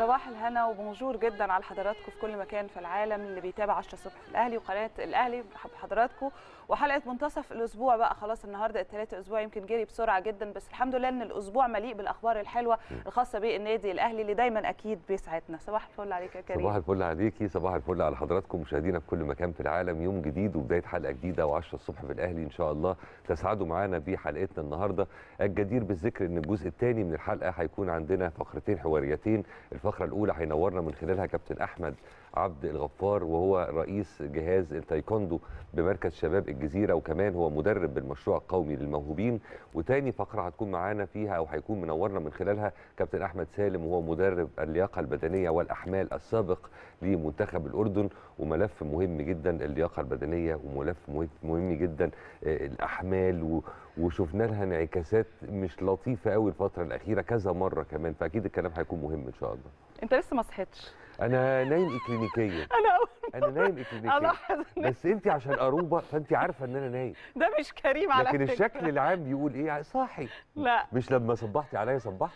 صباح الهنا وبونجور جدا على حضراتكم في كل مكان في العالم اللي بيتابع 10 الصبح في الاهلي وقناه الاهلي بحضراتكم وحلقه منتصف الاسبوع بقى خلاص النهارده الثلاث اسبوع يمكن جري بسرعه جدا بس الحمد لله ان الاسبوع مليء بالاخبار الحلوه الخاصه بالنادي الاهلي اللي دايما اكيد بيسعدنا صباح الفل عليك يا كريم صباح الفل عليكي صباح الفل على حضراتكم مشاهدينا في كل مكان في العالم يوم جديد وبدايه حلقه جديده و10 الصبح في الاهلي ان شاء الله تسعدوا معانا بحلقتنا النهارده الجدير بالذكر ان الجزء الثاني من الحلقه هيكون عندنا فقرتين حواريتين الفقره الاولى هينورنا من خلالها كابتن احمد عبد الغفار وهو رئيس جهاز التايكوندو بمركز شباب الجزيره وكمان هو مدرب بالمشروع القومي للموهوبين وتاني فقره هتكون معانا فيها او هيكون منورنا من خلالها كابتن احمد سالم وهو مدرب اللياقه البدنيه والاحمال السابق لمنتخب الاردن وملف مهم جدا اللياقه البدنيه وملف مهم جدا الاحمال وشفنا لها انعكاسات مش لطيفه قوي الفتره الاخيره كذا مره كمان فاكيد الكلام هيكون مهم ان شاء الله انت لسه ما صحيتش انا نايم اكلينيكيا انا اول انا نايم اكلينيكيا الاحظ إن بس انت عشان قروبه فانت عارفه ان انا نايم ده مش كريم على لكن فكرة. الشكل العام بيقول ايه صاحي لا مش لما صبحتي عليا صبحت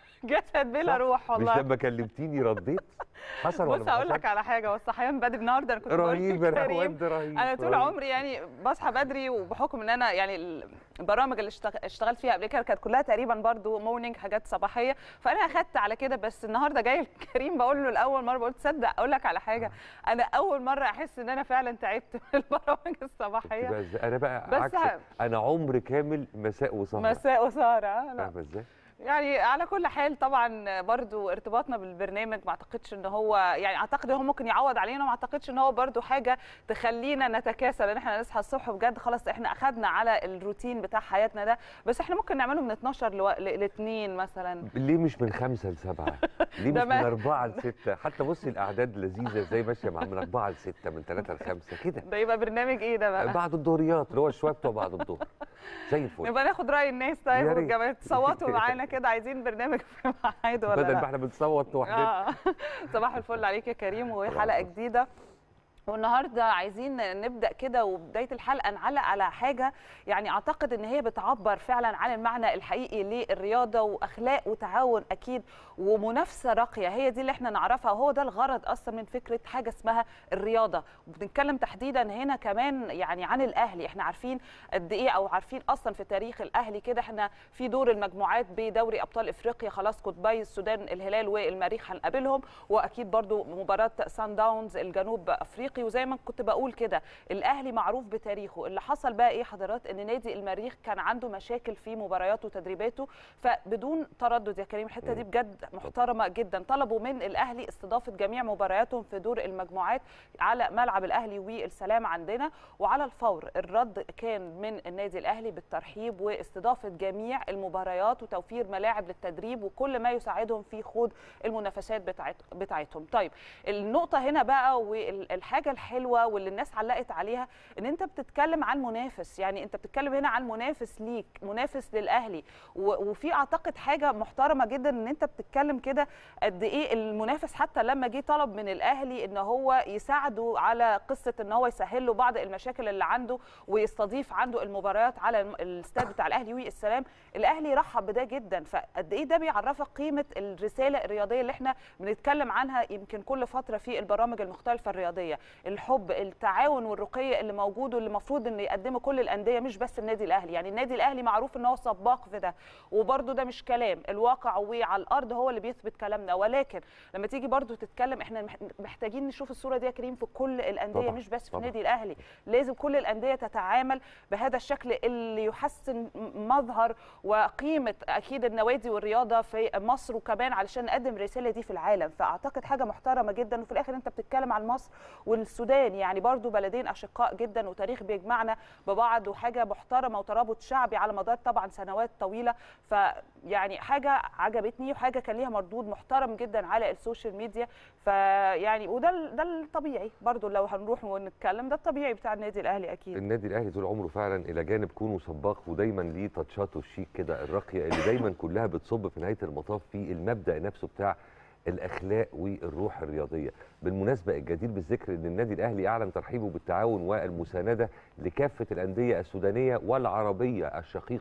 جسد بلا صح؟ روح مش والله لما كلمتيني رديت حصل ولا بص ما هقول لك حصلش؟ على حاجه والصحيان بدري النهارده انا كنت بقول رهيب يا لكريم، رواد رهيب انا طول رهيب. عمري يعني بصحى بدري وبحكم ان انا يعني البرامج اللي اشتغ- اشتغلت فيها قبل كده كانت كلها تقريبا برضو مورنينج حاجات صباحيه فانا اخدت على كده بس النهارده جاي كريم بقول له لاول مره بقول تصدق اقول لك على حاجه انا اول مره احس ان انا فعلا تعبت من البرامج الصباحيه بقى إزاي؟ انا بقى بس عكسك ه- انا عمر كامل مساء وسهر مساء وساره لا فاهمه ازاي؟ يعني على كل حال طبعا برضو ارتباطنا بالبرنامج ما اعتقدش ان هو يعني اعتقد ان هو ممكن يعوض علينا وما اعتقدش ان هو برضو حاجه تخلينا نتكاسل ان احنا نصحى الصبح بجد خلاص احنا اخدنا على الروتين بتاع حياتنا ده بس احنا ممكن نعمله من 12 لو... ل 2 مثلا ليه مش من خمسة لسبعة؟ ليه ده مش من ما- أربعة لستة؟ حتى بصي الأعداد لذيذة ازاي ماشية مع من أربعة لستة من ثلاثة لخمسة كده ده يبقى برنامج ايه ده بقى بعد الظهريات اللي هو شوية بتوع بعد الظهر زي الفل نبقى ناخد راي الناس طيب يا ريت. والجماعه تصوتوا معانا كده عايزين برنامج في ميعاد ولا بدل لا ما احنا بنصوت لوحدنا آه. صباح الفل عليك يا كريم وحلقه جديده والنهارده عايزين نبدا كده وبدايه الحلقه نعلق على حاجه يعني اعتقد ان هي بتعبر فعلا عن المعنى الحقيقي للرياضه واخلاق وتعاون اكيد ومنافسه راقيه هي دي اللي احنا نعرفها وهو ده الغرض اصلا من فكره حاجه اسمها الرياضه وبنتكلم تحديدا هنا كمان يعني عن الاهلي احنا عارفين قد ايه او عارفين اصلا في تاريخ الاهلي كده احنا في دور المجموعات بدوري ابطال افريقيا خلاص قطبي السودان الهلال والمريخ هنقابلهم واكيد برضو مباراه سان داونز الجنوب افريقي وزي ما كنت بقول كده الاهلي معروف بتاريخه اللي حصل بقى ايه حضرات ان نادي المريخ كان عنده مشاكل في مبارياته وتدريباته فبدون تردد يا كريم الحته دي بجد محترمه جدا طلبوا من الاهلي استضافه جميع مبارياتهم في دور المجموعات على ملعب الاهلي والسلام عندنا وعلى الفور الرد كان من النادي الاهلي بالترحيب واستضافه جميع المباريات وتوفير ملاعب للتدريب وكل ما يساعدهم في خوض المنافسات بتاعت بتاعتهم طيب النقطه هنا بقى والحاجه الحلوه واللي الناس علقت عليها ان انت بتتكلم عن منافس يعني انت بتتكلم هنا عن منافس ليك منافس للاهلي و- وفي اعتقد حاجه محترمه جدا ان انت بتتكلم كده قد ايه المنافس حتى لما جه طلب من الاهلي ان هو يساعده على قصه ان هو يسهل له بعض المشاكل اللي عنده ويستضيف عنده المباريات على الم- الاستاد بتاع الاهلي والسلام الاهلي رحب بده جدا فقد ايه ده بيعرفك قيمه الرساله الرياضيه اللي احنا بنتكلم عنها يمكن كل فتره في البرامج المختلفه الرياضيه الحب التعاون والرقي اللي موجود واللي المفروض ان يقدمه كل الانديه مش بس النادي الاهلي يعني النادي الاهلي معروف ان هو سباق في ده وبرده ده مش كلام الواقع وعلى الارض هو اللي بيثبت كلامنا ولكن لما تيجي برده تتكلم احنا مح- محتاجين نشوف الصوره دي يا كريم في كل الانديه طبعاً، مش بس في طبعاً. النادي الاهلي لازم كل الانديه تتعامل بهذا الشكل اللي يحسن مظهر وقيمه اكيد النوادي والرياضه في مصر وكمان علشان نقدم الرساله دي في العالم فاعتقد حاجه محترمه جدا وفي الاخر انت بتتكلم عن مصر والسودان يعني برضو بلدين اشقاء جدا وتاريخ بيجمعنا ببعض وحاجه محترمه وترابط شعبي على مدار طبعا سنوات طويله فيعني حاجه عجبتني وحاجه كان ليها مردود محترم جدا على السوشيال ميديا فيعني وده ال- ده الطبيعي برضو لو هنروح ونتكلم ده الطبيعي بتاع النادي الاهلي اكيد النادي الاهلي طول عمره فعلا الى جانب كونه سباق ودايما ليه تاتشاته الشيك كده الراقيه اللي دايما كلها بتصب في نهايه المطاف في المبدا نفسه بتاع الاخلاق والروح الرياضيه بالمناسبه الجدير بالذكر ان النادي الاهلي اعلن ترحيبه بالتعاون والمسانده لكافه الانديه السودانيه والعربيه الشقيقه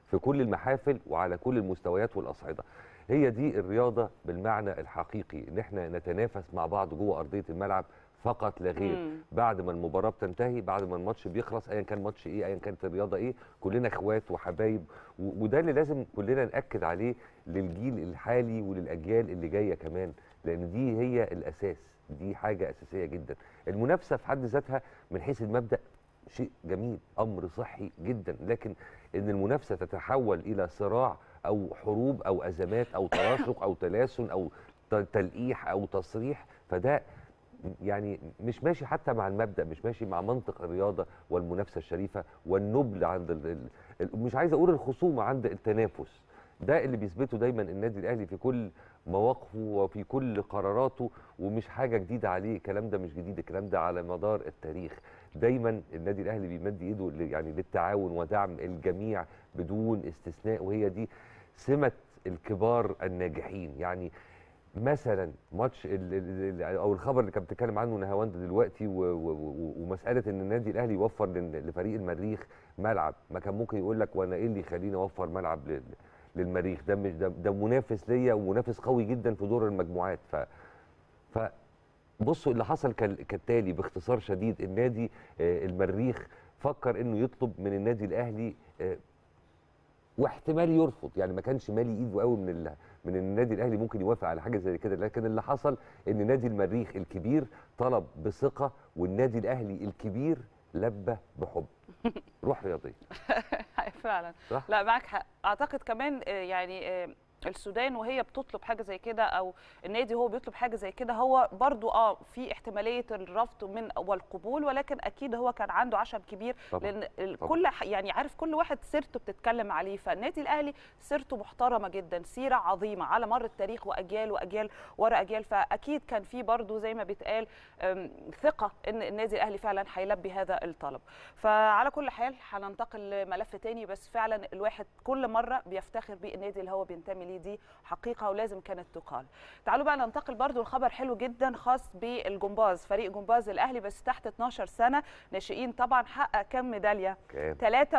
في كل المحافل وعلى كل المستويات والاصعده هي دي الرياضه بالمعنى الحقيقي ان احنا نتنافس مع بعض جوه ارضيه الملعب فقط لا غير مم. بعد ما المباراه بتنتهي بعد ما الماتش بيخلص ايا كان ماتش ايه ايا كانت الرياضه ايه كلنا اخوات وحبايب و- وده اللي لازم كلنا ناكد عليه للجيل الحالي وللاجيال اللي جايه كمان لان دي هي الاساس دي حاجه اساسيه جدا المنافسه في حد ذاتها من حيث المبدا شيء جميل امر صحي جدا لكن ان المنافسه تتحول الى صراع او حروب او ازمات او تراشق او تلاسن او ت- تلقيح او تصريح فده يعني مش ماشي حتى مع المبدا مش ماشي مع منطق الرياضه والمنافسه الشريفه والنبل عند ال ال ال- مش عايز اقول الخصومه عند التنافس ده اللي بيثبته دايما النادي الاهلي في كل مواقفه وفي كل قراراته ومش حاجه جديده عليه الكلام ده مش جديد الكلام ده على مدار التاريخ دايما النادي الاهلي بيمد ايده ل- يعني للتعاون ودعم الجميع بدون استثناء وهي دي سمه الكبار الناجحين يعني مثلا ماتش ال- ال- ال- او الخبر اللي كانت بتتكلم عنه نهاوند دلوقتي و- و- و- ومساله ان النادي الاهلي يوفر لل- لفريق المريخ ملعب ما كان ممكن يقول لك وانا ايه اللي يخليني اوفر ملعب لل- للمريخ ده مش ده, ده منافس ليا ومنافس قوي جدا في دور المجموعات ف ف بصوا اللي حصل كال- كالتالي باختصار شديد النادي آه، المريخ فكر انه يطلب من النادي الاهلي آه، واحتمال يرفض يعني ما كانش مالي ايده قوي من ال... من النادي الاهلي ممكن يوافق على حاجه زي كده لكن اللي حصل ان نادي المريخ الكبير طلب بثقه والنادي الاهلي الكبير لبى بحب روح رياضيه فعلا صح؟ لا معك حق اعتقد كمان آه، يعني آه، السودان وهي بتطلب حاجه زي كده او النادي هو بيطلب حاجه زي كده هو برضو اه في احتماليه الرفض من والقبول ولكن اكيد هو كان عنده عشم كبير طبعا لان ال- طبعا. كل ح- يعني عارف كل واحد سيرته بتتكلم عليه فالنادي الاهلي سيرته محترمه جدا سيره عظيمه على مر التاريخ واجيال واجيال ورا اجيال فاكيد كان في برضو زي ما بيتقال أم، ثقه ان النادي الاهلي فعلا هيلبي هذا الطلب فعلى كل حال هننتقل لملف تاني بس فعلا الواحد كل مره بيفتخر بالنادي اللي هو بينتمي ليه دي حقيقه ولازم كانت تقال تعالوا بقى ننتقل برضو لخبر حلو جدا خاص بالجمباز فريق جمباز الاهلي بس تحت 12 سنه ناشئين طبعا حقق كم ميداليه كام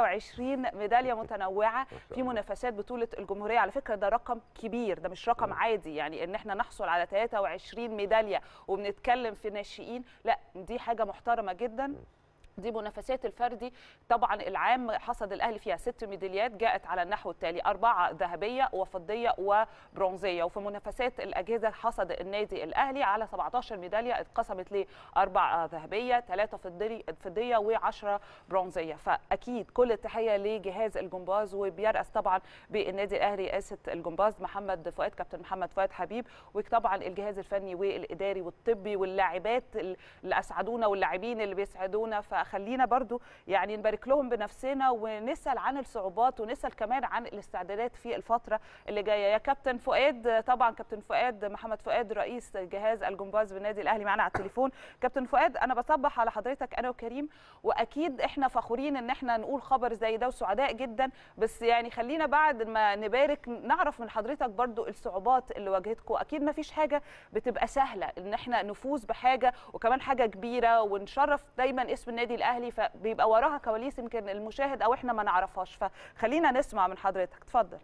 23 ميداليه متنوعه ما شاء في الله. منافسات بطوله الجمهوريه على فكره ده رقم كبير ده مش رقم مم. عادي يعني ان احنا نحصل على 23 ميداليه وبنتكلم في ناشئين لا دي حاجه محترمه جدا دي منافسات الفردي طبعا العام حصد الاهلي فيها ست ميداليات جاءت على النحو التالي اربعه ذهبيه وفضيه وبرونزيه وفي منافسات الاجهزه حصد النادي الاهلي على 17 ميداليه اتقسمت لاربع ذهبيه ثلاثه فضي- فضيه و10 برونزيه فاكيد كل التحيه لجهاز الجمباز وبيرأس طبعا بالنادي الاهلي رئاسه الجمباز محمد فؤاد كابتن محمد فؤاد حبيب وطبعا الجهاز الفني والاداري والطبي واللاعبات اللي اسعدونا واللاعبين اللي بيسعدونا فخلينا برضو يعني نبارك لهم بنفسنا ونسال عن الصعوبات ونسال كمان عن الاستعدادات في الفتره اللي جايه يا كابتن فؤاد طبعا كابتن فؤاد محمد فؤاد رئيس جهاز الجمباز بالنادي الاهلي معانا على التليفون كابتن فؤاد انا بصبح على حضرتك انا وكريم واكيد احنا فخورين ان احنا نقول خبر زي ده وسعداء جدا بس يعني خلينا بعد ما نبارك نعرف من حضرتك برضو الصعوبات اللي واجهتكم اكيد ما فيش حاجه بتبقى سهله ان احنا نفوز بحاجه وكمان حاجه كبيره ونشرف دايما اسم النادي الاهلي فبيبقى وراها كواليس يمكن المشاهد او احنا ما نعرفهاش فخلينا نسمع من حضرتك اتفضل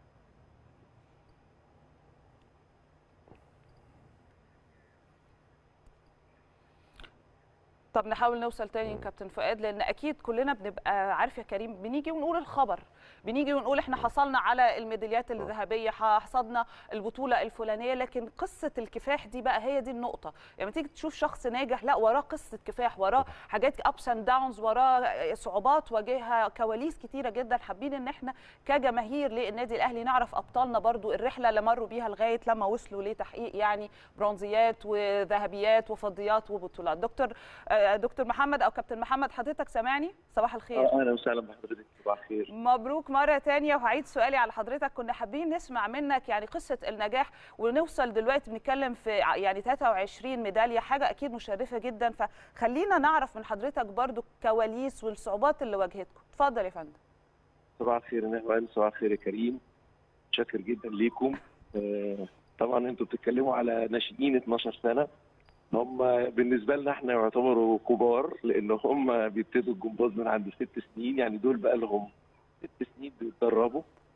طب نحاول نوصل تاني كابتن فؤاد لان اكيد كلنا بنبقى عارف يا كريم بنيجي ونقول الخبر بنيجي ونقول احنا حصلنا على الميداليات الذهبيه حصدنا البطوله الفلانيه لكن قصه الكفاح دي بقى هي دي النقطه لما تيجي تشوف شخص ناجح لا وراه قصه كفاح وراه حاجات ابس اند داونز وراه صعوبات واجهها كواليس كتيره جدا حابين ان احنا كجماهير للنادي الاهلي نعرف ابطالنا برضو الرحله اللي مروا بيها لغايه لما وصلوا لتحقيق يعني برونزيات وذهبيات وفضيات وبطولات دكتور آه، دكتور محمد او كابتن محمد حضرتك سامعني صباح الخير اهلا وسهلا بحضرتك صباح الخير مبروك مرة تانية وهعيد سؤالي على حضرتك كنا حابين نسمع منك يعني قصة النجاح ونوصل دلوقتي بنتكلم في ع- يعني 23 ميدالية حاجة أكيد مشرفة جدا فخلينا نعرف من حضرتك برضو الكواليس والصعوبات اللي واجهتكم اتفضل يا فندم صباح الخير يا نهوان صباح الخير يا كريم شاكر جدا ليكم آه، طبعا انتوا بتتكلموا على ناشئين 12 سنه هم بالنسبه لنا احنا يعتبروا كبار لان هم بيبتدوا الجمباز من عند ست سنين يعني دول بقى لهم ست سنين بيتدربوا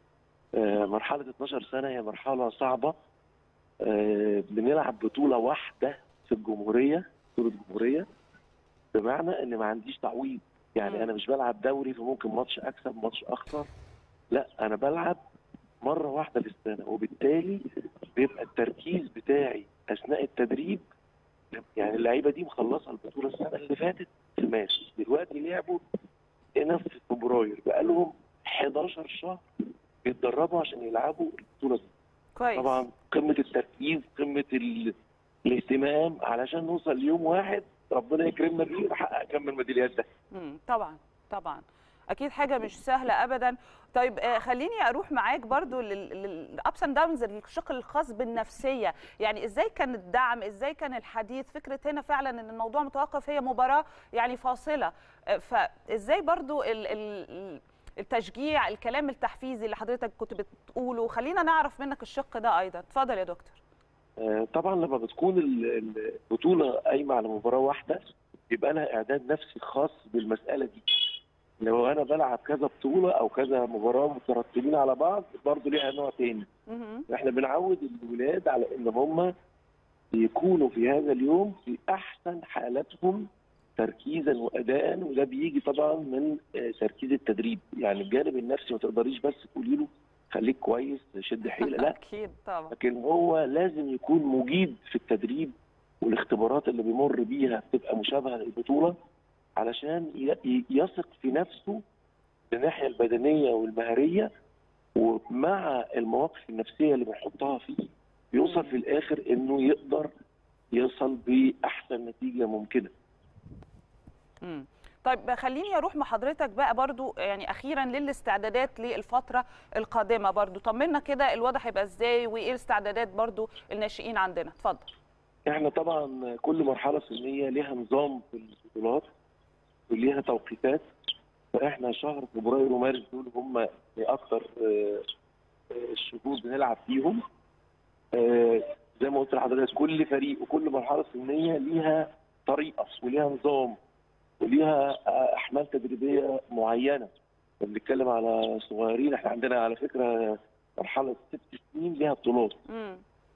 آه، مرحله 12 سنه هي مرحله صعبه آه، بنلعب بطوله واحده في الجمهوريه بطوله الجمهوريه بمعنى ان ما عنديش تعويض يعني مم. انا مش بلعب دوري فممكن ماتش اكسب ماتش اخسر لا انا بلعب مره واحده في السنه وبالتالي بيبقى التركيز بتاعي اثناء التدريب يعني اللعيبه دي مخلصه البطوله السنه اللي فاتت في مارس دلوقتي لعبوا هنا في فبراير بقى لهم 11 شهر بيتدربوا عشان يلعبوا البطوله دي كويس طبعا قمه التركيز قمه ال... الاهتمام علشان نوصل ليوم واحد ربنا يكرمنا بيه ونحقق كم الميداليات ده مم، طبعا طبعا اكيد حاجه مش سهله ابدا طيب آه، خليني اروح معاك برضو للابس اند داونز الشق الخاص بالنفسيه يعني ازاي كان الدعم ازاي كان الحديث فكره هنا فعلا ان الموضوع متوقف هي مباراه يعني فاصله آه، فازاي برضو ال ال التشجيع الكلام التحفيزي اللي حضرتك كنت بتقوله خلينا نعرف منك الشق ده ايضا اتفضل يا دكتور آه، طبعا لما بتكون ال- البطوله قايمه على مباراه واحده بيبقى لها اعداد نفسي خاص بالمساله دي لو انا بلعب كذا بطوله او كذا مباراه مترتبين على بعض برضه ليها نوع تاني مهم. احنا بنعود الولاد على ان هم يكونوا في هذا اليوم في احسن حالاتهم تركيزا واداء وده بيجي طبعا من آه، تركيز التدريب يعني الجانب النفسي ما تقدريش بس تقولي له خليك كويس شد حيلك لا اكيد طبعا لكن هو لازم يكون مجيد في التدريب والاختبارات اللي بيمر بيها بتبقى مشابهه للبطوله علشان ي- ي- يثق في نفسه من الناحيه البدنيه والمهاريه ومع المواقف النفسيه اللي بنحطها فيه بيوصل في الاخر انه يقدر يوصل باحسن نتيجه ممكنه. مم. طيب خليني اروح مع حضرتك بقى برضو يعني اخيرا للاستعدادات للفتره القادمه برضو طمنا كده الوضع هيبقى ازاي وايه الاستعدادات برضو الناشئين عندنا اتفضل احنا طبعا كل مرحله سنيه ليها نظام في البطولات وليها توقيتات فاحنا شهر فبراير ومارس دول هم اكثر الشهور بنلعب فيهم آه، زي ما قلت لحضرتك كل فريق وكل مرحله سنيه ليها طريقه وليها نظام وليها آه، احمال تدريبيه معينه بنتكلم على صغيرين احنا عندنا على فكره مرحله ست سنين ليها بطولات مم.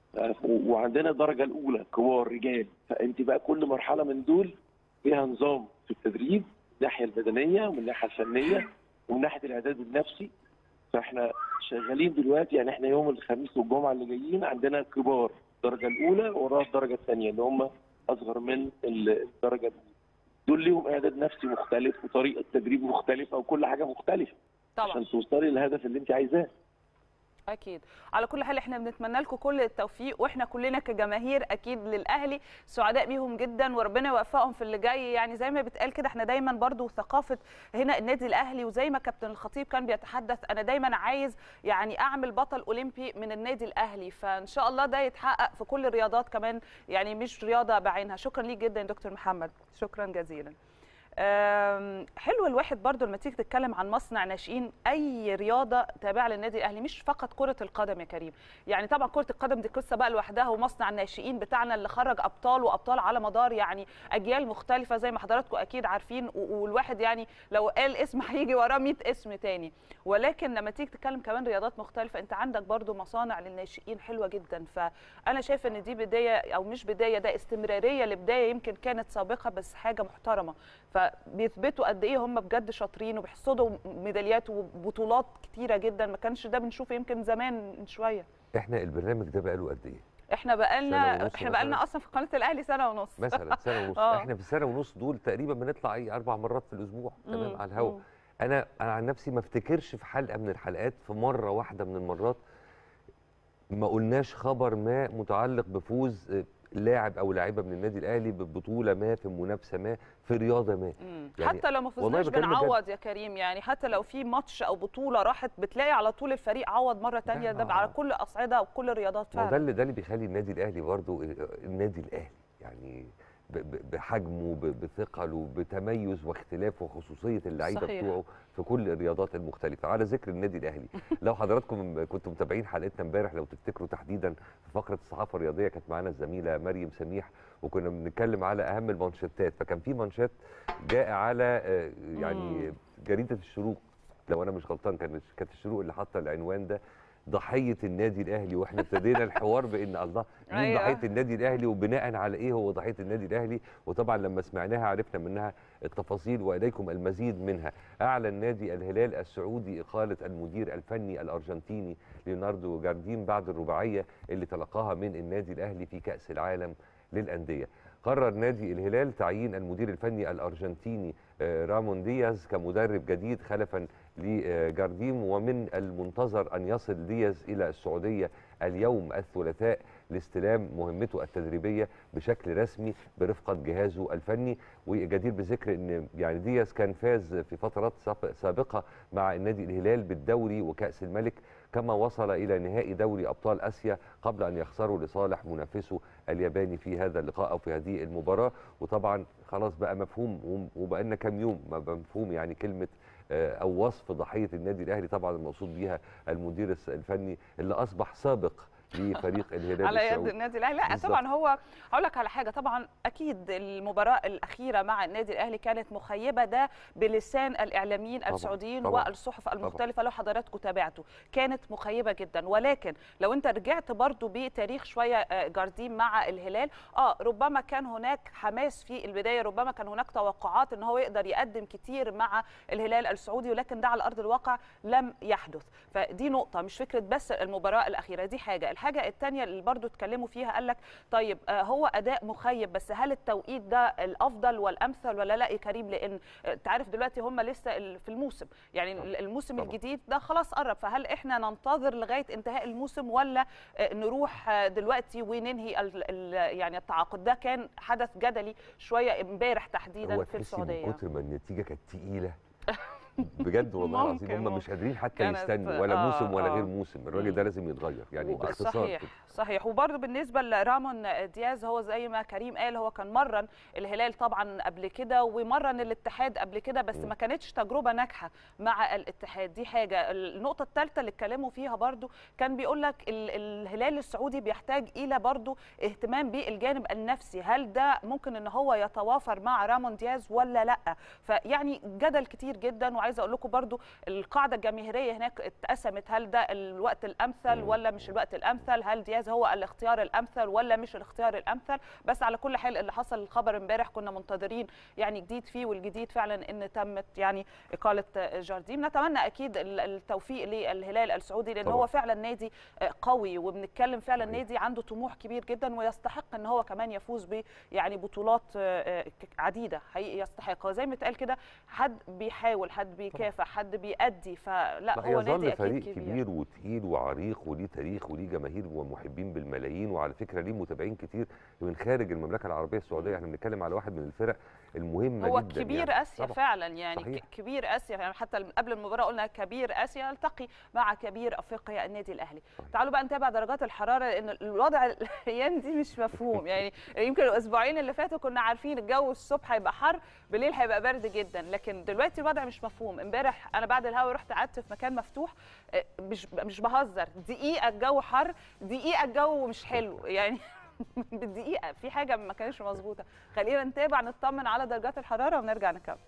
وعندنا الدرجه الاولى كبار رجال فانت بقى كل مرحله من دول فيها نظام في التدريب من الناحيه البدنيه ومن الناحيه الفنيه ومن ناحيه الاعداد النفسي فاحنا شغالين دلوقتي يعني احنا يوم الخميس والجمعه اللي جايين عندنا كبار الدرجه الاولى وراها الدرجه الثانيه اللي هم اصغر من الدرجه الاولى دول ليهم اعداد نفسي مختلف وطريقه تدريب مختلفه وكل حاجه مختلفه طبعا عشان توصلي للهدف اللي انت عايزاه اكيد على كل حال احنا بنتمنى لكم كل التوفيق واحنا كلنا كجماهير اكيد للاهلي سعداء بيهم جدا وربنا يوفقهم في اللي جاي يعني زي ما بيتقال كده احنا دايما برضو ثقافه هنا النادي الاهلي وزي ما كابتن الخطيب كان بيتحدث انا دايما عايز يعني اعمل بطل اولمبي من النادي الاهلي فان شاء الله ده يتحقق في كل الرياضات كمان يعني مش رياضه بعينها شكرا ليك جدا يا دكتور محمد شكرا جزيلا أم، حلو الواحد برضو لما تيجي تتكلم عن مصنع ناشئين اي رياضه تابعه للنادي الاهلي مش فقط كره القدم يا كريم يعني طبعا كره القدم دي قصه بقى لوحدها ومصنع الناشئين بتاعنا اللي خرج ابطال وابطال على مدار يعني اجيال مختلفه زي ما حضراتكم اكيد عارفين و- والواحد يعني لو قال اسم هيجي وراه 100 اسم تاني ولكن لما تيجي تتكلم كمان رياضات مختلفه انت عندك برضو مصانع للناشئين حلوه جدا فانا شايفه ان دي بدايه او مش بدايه ده استمراريه لبدايه يمكن كانت سابقه بس حاجه محترمه فبيثبتوا قد ايه هم بجد شاطرين وبيحصدوا ميداليات وبطولات كتيره جدا ما كانش ده بنشوفه يمكن زمان من شويه احنا البرنامج ده بقاله قد ايه احنا سنة بقالنا ونص احنا بقالنا مثلاً؟ اصلا في قناه الاهلي سنه ونص مثلا سنه ونص آه. احنا في السنه ونص دول تقريبا بنطلع اي اربع مرات في الاسبوع تمام مم. على الهواء مم. انا انا عن نفسي ما افتكرش في حلقه من الحلقات في مره واحده من المرات ما قلناش خبر ما متعلق بفوز آه، لاعب او لاعيبه من النادي الاهلي ببطوله ما في منافسه ما في رياضه ما مم. يعني حتى لو ما والله فزناش بكلمك جد. بنعوض يا كريم يعني حتى لو في ماتش او بطوله راحت بتلاقي على طول الفريق عوض مره تانية لا، ده على كل الاصعده وكل الرياضات ما هو ده فعلا اللي ده اللي بيخلي النادي الاهلي برضو النادي الاهلي يعني ب- ب- بحجمه ب- بثقله بتميز واختلاف وخصوصيه اللعيبه صحيح. بتوعه في كل الرياضات المختلفه على ذكر النادي الاهلي لو حضراتكم كنتم متابعين حلقتنا امبارح لو تفتكروا تحديدا في فقره الصحافه الرياضيه كانت معانا الزميله مريم سميح وكنا بنتكلم على اهم المانشيتات فكان في مانشيت جاء على آه، يعني مم. جريده الشروق لو انا مش غلطان كانت كانت الشروق اللي حاطه العنوان ده ضحيه النادي الاهلي واحنا ابتدينا الحوار بان الله مين أيوة. ضحيه النادي الاهلي وبناء على ايه هو ضحيه النادي الاهلي وطبعا لما سمعناها عرفنا منها التفاصيل واليكم المزيد منها اعلن نادي الهلال السعودي اقاله المدير الفني الارجنتيني ليوناردو جاردين بعد الرباعيه اللي تلقاها من النادي الاهلي في كاس العالم للانديه قرر نادي الهلال تعيين المدير الفني الارجنتيني آه، رامون دياز كمدرب جديد خلفا لجارديم ومن المنتظر ان يصل دياز الى السعوديه اليوم الثلاثاء لاستلام مهمته التدريبيه بشكل رسمي برفقه جهازه الفني وجدير بذكر ان يعني دياز كان فاز في فترات سابق- سابقه مع النادي الهلال بالدوري وكاس الملك كما وصل الى نهائي دوري ابطال اسيا قبل ان يخسروا لصالح منافسه الياباني في هذا اللقاء او في هذه المباراه وطبعا خلاص بقى مفهوم وبقى لنا كام يوم ما بقى مفهوم يعني كلمه آه، او وصف ضحيه النادي الاهلي طبعا المقصود بيها المدير الس- الفني اللي اصبح سابق لفريق الهلال على يد السعودي النادي الاهلي لا بالظبط. طبعا هو هقول لك على حاجه طبعا اكيد المباراه الاخيره مع النادي الاهلي كانت مخيبه ده بلسان الاعلاميين طبعاً، السعوديين طبعاً، والصحف المختلفه لو حضراتكم تابعتوا كانت مخيبه جدا ولكن لو انت رجعت برضو بتاريخ شويه آه، جارديم مع الهلال اه ربما كان هناك حماس في البدايه ربما كان هناك توقعات ان هو يقدر يقدم كتير مع الهلال السعودي ولكن ده على ارض الواقع لم يحدث فدي نقطه مش فكره بس المباراه الاخيره دي حاجه الحاجه الثانيه اللي برضو اتكلموا فيها قال لك طيب آه، هو اداء مخيب بس هل التوقيت ده الافضل والامثل ولا لا يا كريم لان آه، انت عارف دلوقتي هم لسه ال- في الموسم يعني طبعاً. الموسم طبعاً. الجديد ده خلاص قرب فهل احنا ننتظر لغايه انتهاء الموسم ولا آه، نروح آه، دلوقتي وننهي ال- ال- يعني التعاقد ده كان حدث جدلي شويه امبارح تحديدا هو في تحسي السعوديه من كتر ما النتيجه كانت تقيله بجد والله العظيم ممكن، هم ممكن. مش قادرين حتى كانت- يستنوا ولا آه، موسم ولا آه. غير موسم الراجل ده لازم يتغير يعني و- باختصار صحيح كده. صحيح وبرضه بالنسبه لرامون دياز هو زي ما كريم قال هو كان مرن الهلال طبعا قبل كده ومرن الاتحاد قبل كده بس مم. ما كانتش تجربه ناجحه مع الاتحاد دي حاجه النقطه الثالثه اللي اتكلموا فيها برضه كان بيقول لك ال- الهلال السعودي بيحتاج الى برضه اهتمام بالجانب النفسي هل ده ممكن ان هو يتوافر مع رامون دياز ولا لا فيعني جدل كتير جدا وعايزه اقول لكم برضو القاعده الجماهيريه هناك اتقسمت هل ده الوقت الامثل مم. ولا مش الوقت الامثل هل دياز هو الاختيار الامثل ولا مش الاختيار الامثل بس على كل حال اللي حصل الخبر امبارح كنا منتظرين يعني جديد فيه والجديد فعلا ان تمت يعني اقاله جارديم نتمنى اكيد ال- التوفيق للهلال السعودي لان طبعاً. هو فعلا نادي قوي وبنتكلم فعلا صحيح. نادي عنده طموح كبير جدا ويستحق ان هو كمان يفوز ب يعني بطولات آه، آه، عديده حقيقي يستحق زي ما اتقال كده حد بيحاول حد بيكافح حد بيأدي فلا لا هو يظل نادي فريق اكيد كبير, كبير وتقيل وعريق وليه تاريخ وليه جماهير ومحبين بالملايين وعلى فكره ليه متابعين كتير من خارج المملكه العربيه السعوديه احنا بنتكلم على واحد من الفرق المهمه هو جدا كبير يعني. اسيا طبعاً. فعلا يعني صحيح. ك- كبير اسيا يعني حتى قبل المباراه قلنا كبير اسيا يلتقي مع كبير افريقيا النادي الاهلي صحيح. تعالوا بقى نتابع درجات الحراره لان الوضع الايام دي مش مفهوم يعني يمكن الاسبوعين اللي فاتوا كنا عارفين الجو الصبح هيبقى حر بالليل هيبقى برد جدا لكن دلوقتي الوضع مش مفهوم امبارح انا بعد الهوا رحت قعدت في مكان مفتوح آه، مش مش بهزر دقيقه الجو حر دقيقه الجو مش حلو يعني بالدقيقه في حاجه ما كانتش مظبوطه خلينا نتابع نطمن على درجات الحراره ونرجع نكمل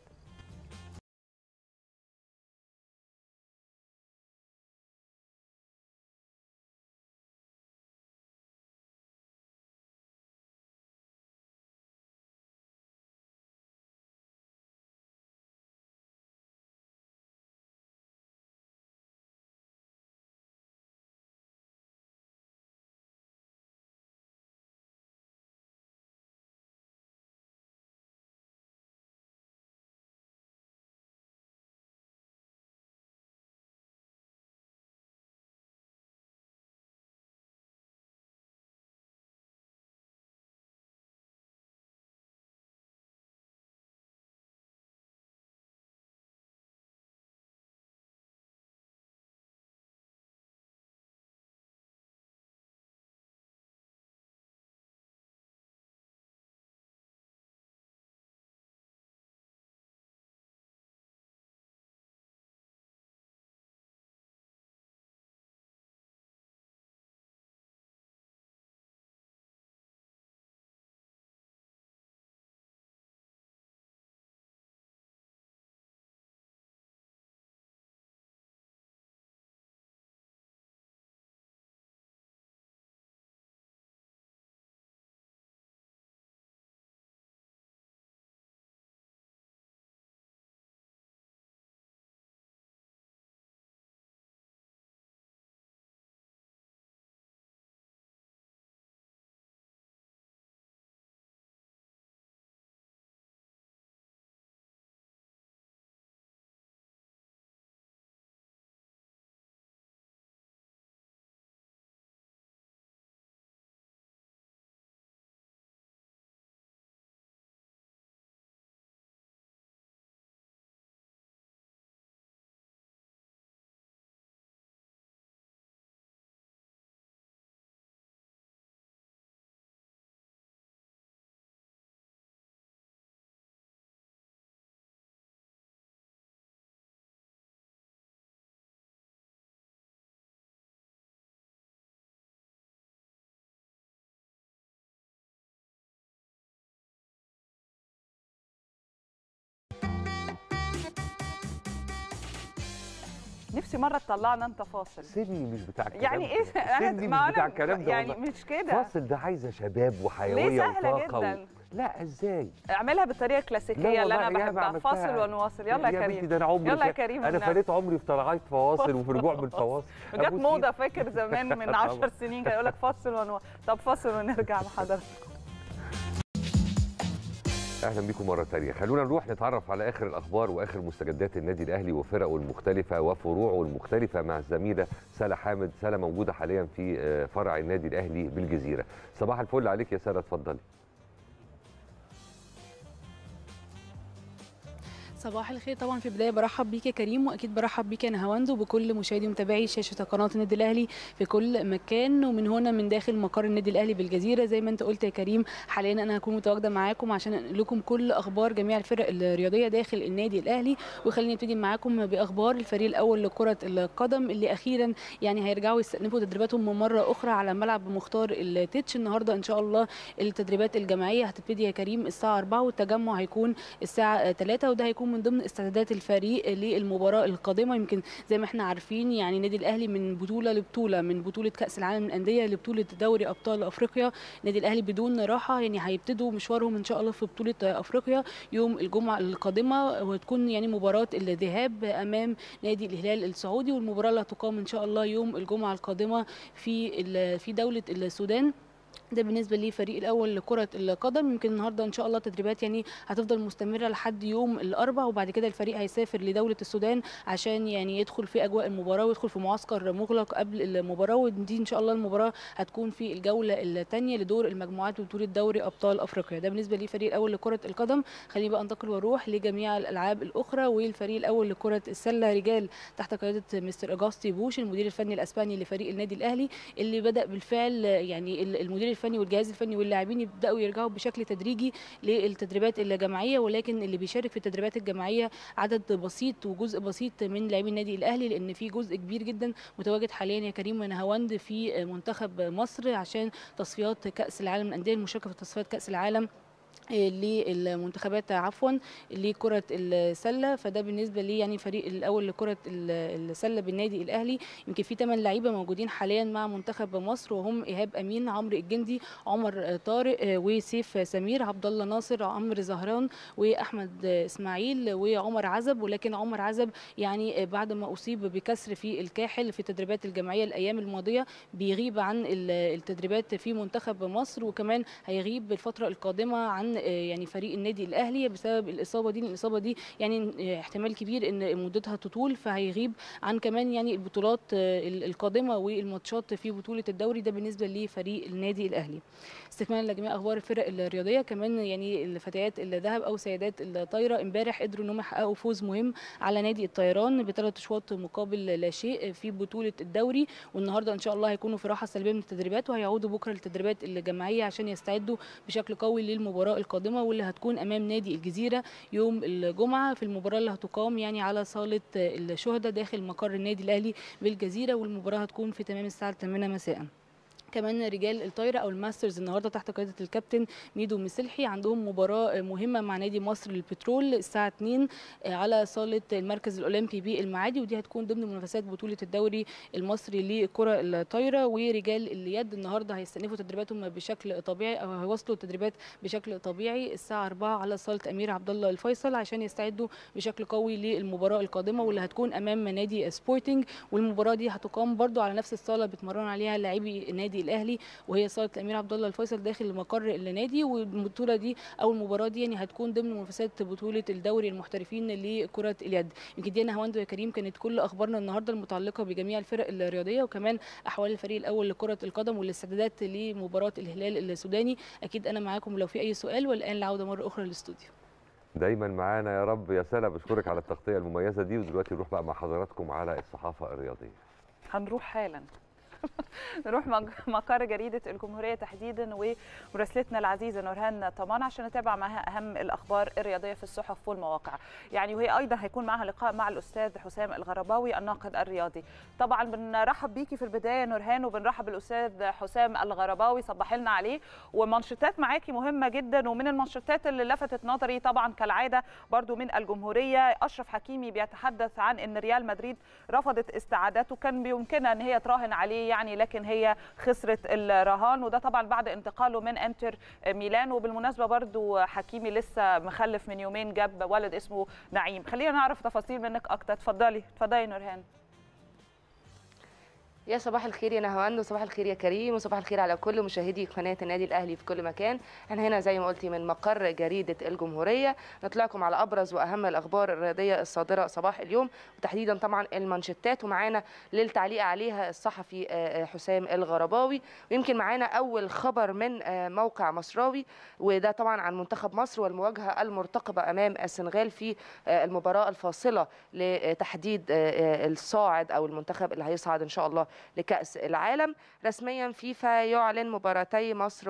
نفسي مره تطلعنا انت فاصل سني مش بتاع الكلام يعني ايه ده. سني ما مش بتاع أنا- الكلام ده يعني والله. مش كده فاصل ده عايزه شباب وحيويه ليه سهله وطاقه جدا و... لا ازاي اعملها بالطريقه الكلاسيكيه لا اللي انا والله ياما بحبها عملتها. فاصل ونواصل يلا يا بنتي كريم ده انا عمري يلا يا فا- كريم انا والنبي. فاريت عمري في طلعات فواصل وفي رجوع من فواصل جت أبوس موضه فاكر زمان من طبعا. 10 سنين كان يقول لك فاصل ونواصل طب فاصل ونرجع لحضرتك اهلا بيكم مره ثانيه خلونا نروح نتعرف على اخر الاخبار واخر مستجدات النادي الاهلي وفرقه المختلفه وفروعه المختلفه مع الزميله سلا حامد سلا موجوده حاليا في آه، فرع النادي الاهلي بالجزيره صباح الفل عليك يا سلا اتفضلي صباح الخير طبعا في البدايه برحب بيك يا كريم واكيد برحب بيك يا نهاوند وبكل مشاهدي ومتابعي شاشه قناه النادي الاهلي في كل مكان ومن هنا من داخل مقر النادي الاهلي بالجزيره زي ما انت قلت يا كريم حاليا انا هكون متواجده معاكم عشان انقل لكم كل اخبار جميع الفرق الرياضيه داخل النادي الاهلي وخلينا نبتدي معاكم باخبار الفريق الاول لكره القدم اللي اخيرا يعني هيرجعوا يستأنفوا تدريباتهم مره اخرى على ملعب مختار التتش النهارده ان شاء الله التدريبات الجماعيه هتبتدي يا كريم الساعه 4 والتجمع هيكون الساعه 3 وده هيكون من ضمن استعدادات الفريق للمباراه القادمه يمكن زي ما احنا عارفين يعني النادي الاهلي من بطوله لبطوله من بطوله كاس العالم للانديه لبطوله دوري ابطال افريقيا النادي الاهلي بدون راحه يعني هيبتدوا مشوارهم ان شاء الله في بطوله افريقيا يوم الجمعه القادمه وتكون يعني مباراه الذهاب امام نادي الهلال السعودي والمباراه اللي هتقام ان شاء الله يوم الجمعه القادمه في ال- في دوله السودان ده بالنسبه للفريق الاول لكره القدم يمكن النهارده ان شاء الله تدريبات يعني هتفضل مستمره لحد يوم الاربعاء وبعد كده الفريق هيسافر لدوله السودان عشان يعني يدخل في اجواء المباراه ويدخل في معسكر مغلق قبل المباراه ودي ان شاء الله المباراه هتكون في الجوله الثانيه لدور المجموعات ببطوله دوري ابطال افريقيا ده بالنسبه للفريق الاول لكره القدم خليني بقى انتقل واروح لجميع الالعاب الاخرى والفريق الاول لكره السله رجال تحت قياده مستر اجاستي بوش المدير الفني الاسباني لفريق النادي الاهلي اللي بدا بالفعل يعني ال- المدير الفني والجهاز الفني واللاعبين يبداوا يرجعوا بشكل تدريجي للتدريبات الجماعيه ولكن اللي بيشارك في التدريبات الجماعيه عدد بسيط وجزء بسيط من لاعبي النادي الاهلي لان في جزء كبير جدا متواجد حاليا يا كريم نهاوند في منتخب مصر عشان تصفيات كاس العالم للانديه المشاركه في تصفيات كاس العالم للمنتخبات عفوا لكره السله فده بالنسبه لي يعني فريق الاول لكره ال- السله بالنادي الاهلي يمكن في 8 لعيبه موجودين حاليا مع منتخب مصر وهم ايهاب امين عمرو الجندي عمر طارق وسيف سمير عبد الله ناصر عمرو زهران واحمد اسماعيل وعمر عزب ولكن عمر عزب يعني بعد ما اصيب بكسر في الكاحل في التدريبات الجماعيه الايام الماضيه بيغيب عن ال- التدريبات في منتخب مصر وكمان هيغيب الفتره القادمه عن آه، يعني فريق النادي الاهلي بسبب الاصابه دي الاصابه دي يعني آه، احتمال كبير ان مدتها تطول فهيغيب عن كمان يعني البطولات آه، ال- القادمه والماتشات في بطوله الدوري ده بالنسبه لفريق النادي الاهلي استكمالا لجميع اخبار الفرق الرياضيه كمان يعني الفتيات الذهب او سيدات الطايره امبارح قدروا انهم يحققوا فوز مهم على نادي الطيران بثلاث اشواط مقابل لا شيء في بطوله الدوري والنهارده ان شاء الله هيكونوا في راحه سلبيه من التدريبات وهيعودوا بكره للتدريبات الجماعيه عشان يستعدوا بشكل قوي للمباراه القادمه واللي هتكون امام نادي الجزيره يوم الجمعه في المباراه اللي هتقام يعني على صاله الشهداء داخل مقر النادي الاهلي بالجزيره والمباراه هتكون في تمام الساعه 8 مساء كمان رجال الطايره او الماسترز النهارده تحت قياده الكابتن ميدو مسلحي عندهم مباراه مهمه مع نادي مصر للبترول الساعه 2 على صاله المركز الاولمبي بالمعادي ودي هتكون ضمن منافسات بطوله الدوري المصري لكره الطايره ورجال اليد النهارده هيستأنفوا تدريباتهم بشكل طبيعي او هيواصلوا التدريبات بشكل طبيعي الساعه 4 على صاله امير عبد الله الفيصل عشان يستعدوا بشكل قوي للمباراه القادمه واللي هتكون امام نادي سبورتنج والمباراه دي هتقام برضو على نفس الصاله بيتمرن عليها لاعبي النادي الاهلي وهي صاله الامير عبد الله الفيصل داخل مقر النادي والبطوله دي او المباراه دي يعني هتكون ضمن منافسات بطوله الدوري المحترفين لكره اليد يمكن دي نهاوند يا كريم كانت كل اخبارنا النهارده المتعلقه بجميع الفرق الرياضيه وكمان احوال الفريق الاول لكره القدم والاستعدادات لمباراه الهلال السوداني اكيد انا معاكم لو في اي سؤال والان العوده مره اخرى للاستوديو دايما معانا يا رب يا سلا بشكرك على التغطيه المميزه دي ودلوقتي نروح بقى مع حضراتكم على الصحافه الرياضيه هنروح حالا نروح مج- مقر جريده الجمهوريه تحديدا ومراسلتنا العزيزه نورهان طمان عشان نتابع معها اهم الاخبار الرياضيه في الصحف والمواقع يعني وهي ايضا هيكون معها لقاء مع الاستاذ حسام الغرباوي الناقد الرياضي طبعا بنرحب بيكي في البدايه نورهان وبنرحب بالاستاذ حسام الغرباوي صباح لنا عليه ومنشطات معاكي مهمه جدا ومن المنشطات اللي لفتت نظري طبعا كالعاده برضو من الجمهوريه اشرف حكيمي بيتحدث عن ان ريال مدريد رفضت استعادته كان بيمكنها ان هي تراهن عليه يعني لكن هي خسرت الرهان وده طبعا بعد انتقاله من انتر ميلان وبالمناسبه برضو حكيمي لسه مخلف من يومين جاب ولد اسمه نعيم خلينا نعرف تفاصيل منك اكتر اتفضلي اتفضلي نورهان يا صباح الخير يا نهواند وصباح الخير يا كريم وصباح الخير على كل مشاهدي قناه النادي الاهلي في كل مكان احنا هنا زي ما قلتي من مقر جريده الجمهوريه نطلعكم على ابرز واهم الاخبار الرياضيه الصادره صباح اليوم وتحديدا طبعا المانشيتات ومعانا للتعليق عليها الصحفي آه، آه، حسام الغرباوي ويمكن معانا اول خبر من آه، موقع مصراوي وده طبعا عن منتخب مصر والمواجهه المرتقبه امام السنغال في آه، المباراه الفاصله لتحديد آه، آه، الصاعد او المنتخب اللي هيصعد ان شاء الله لكأس العالم رسميا فيفا يعلن مباراتي مصر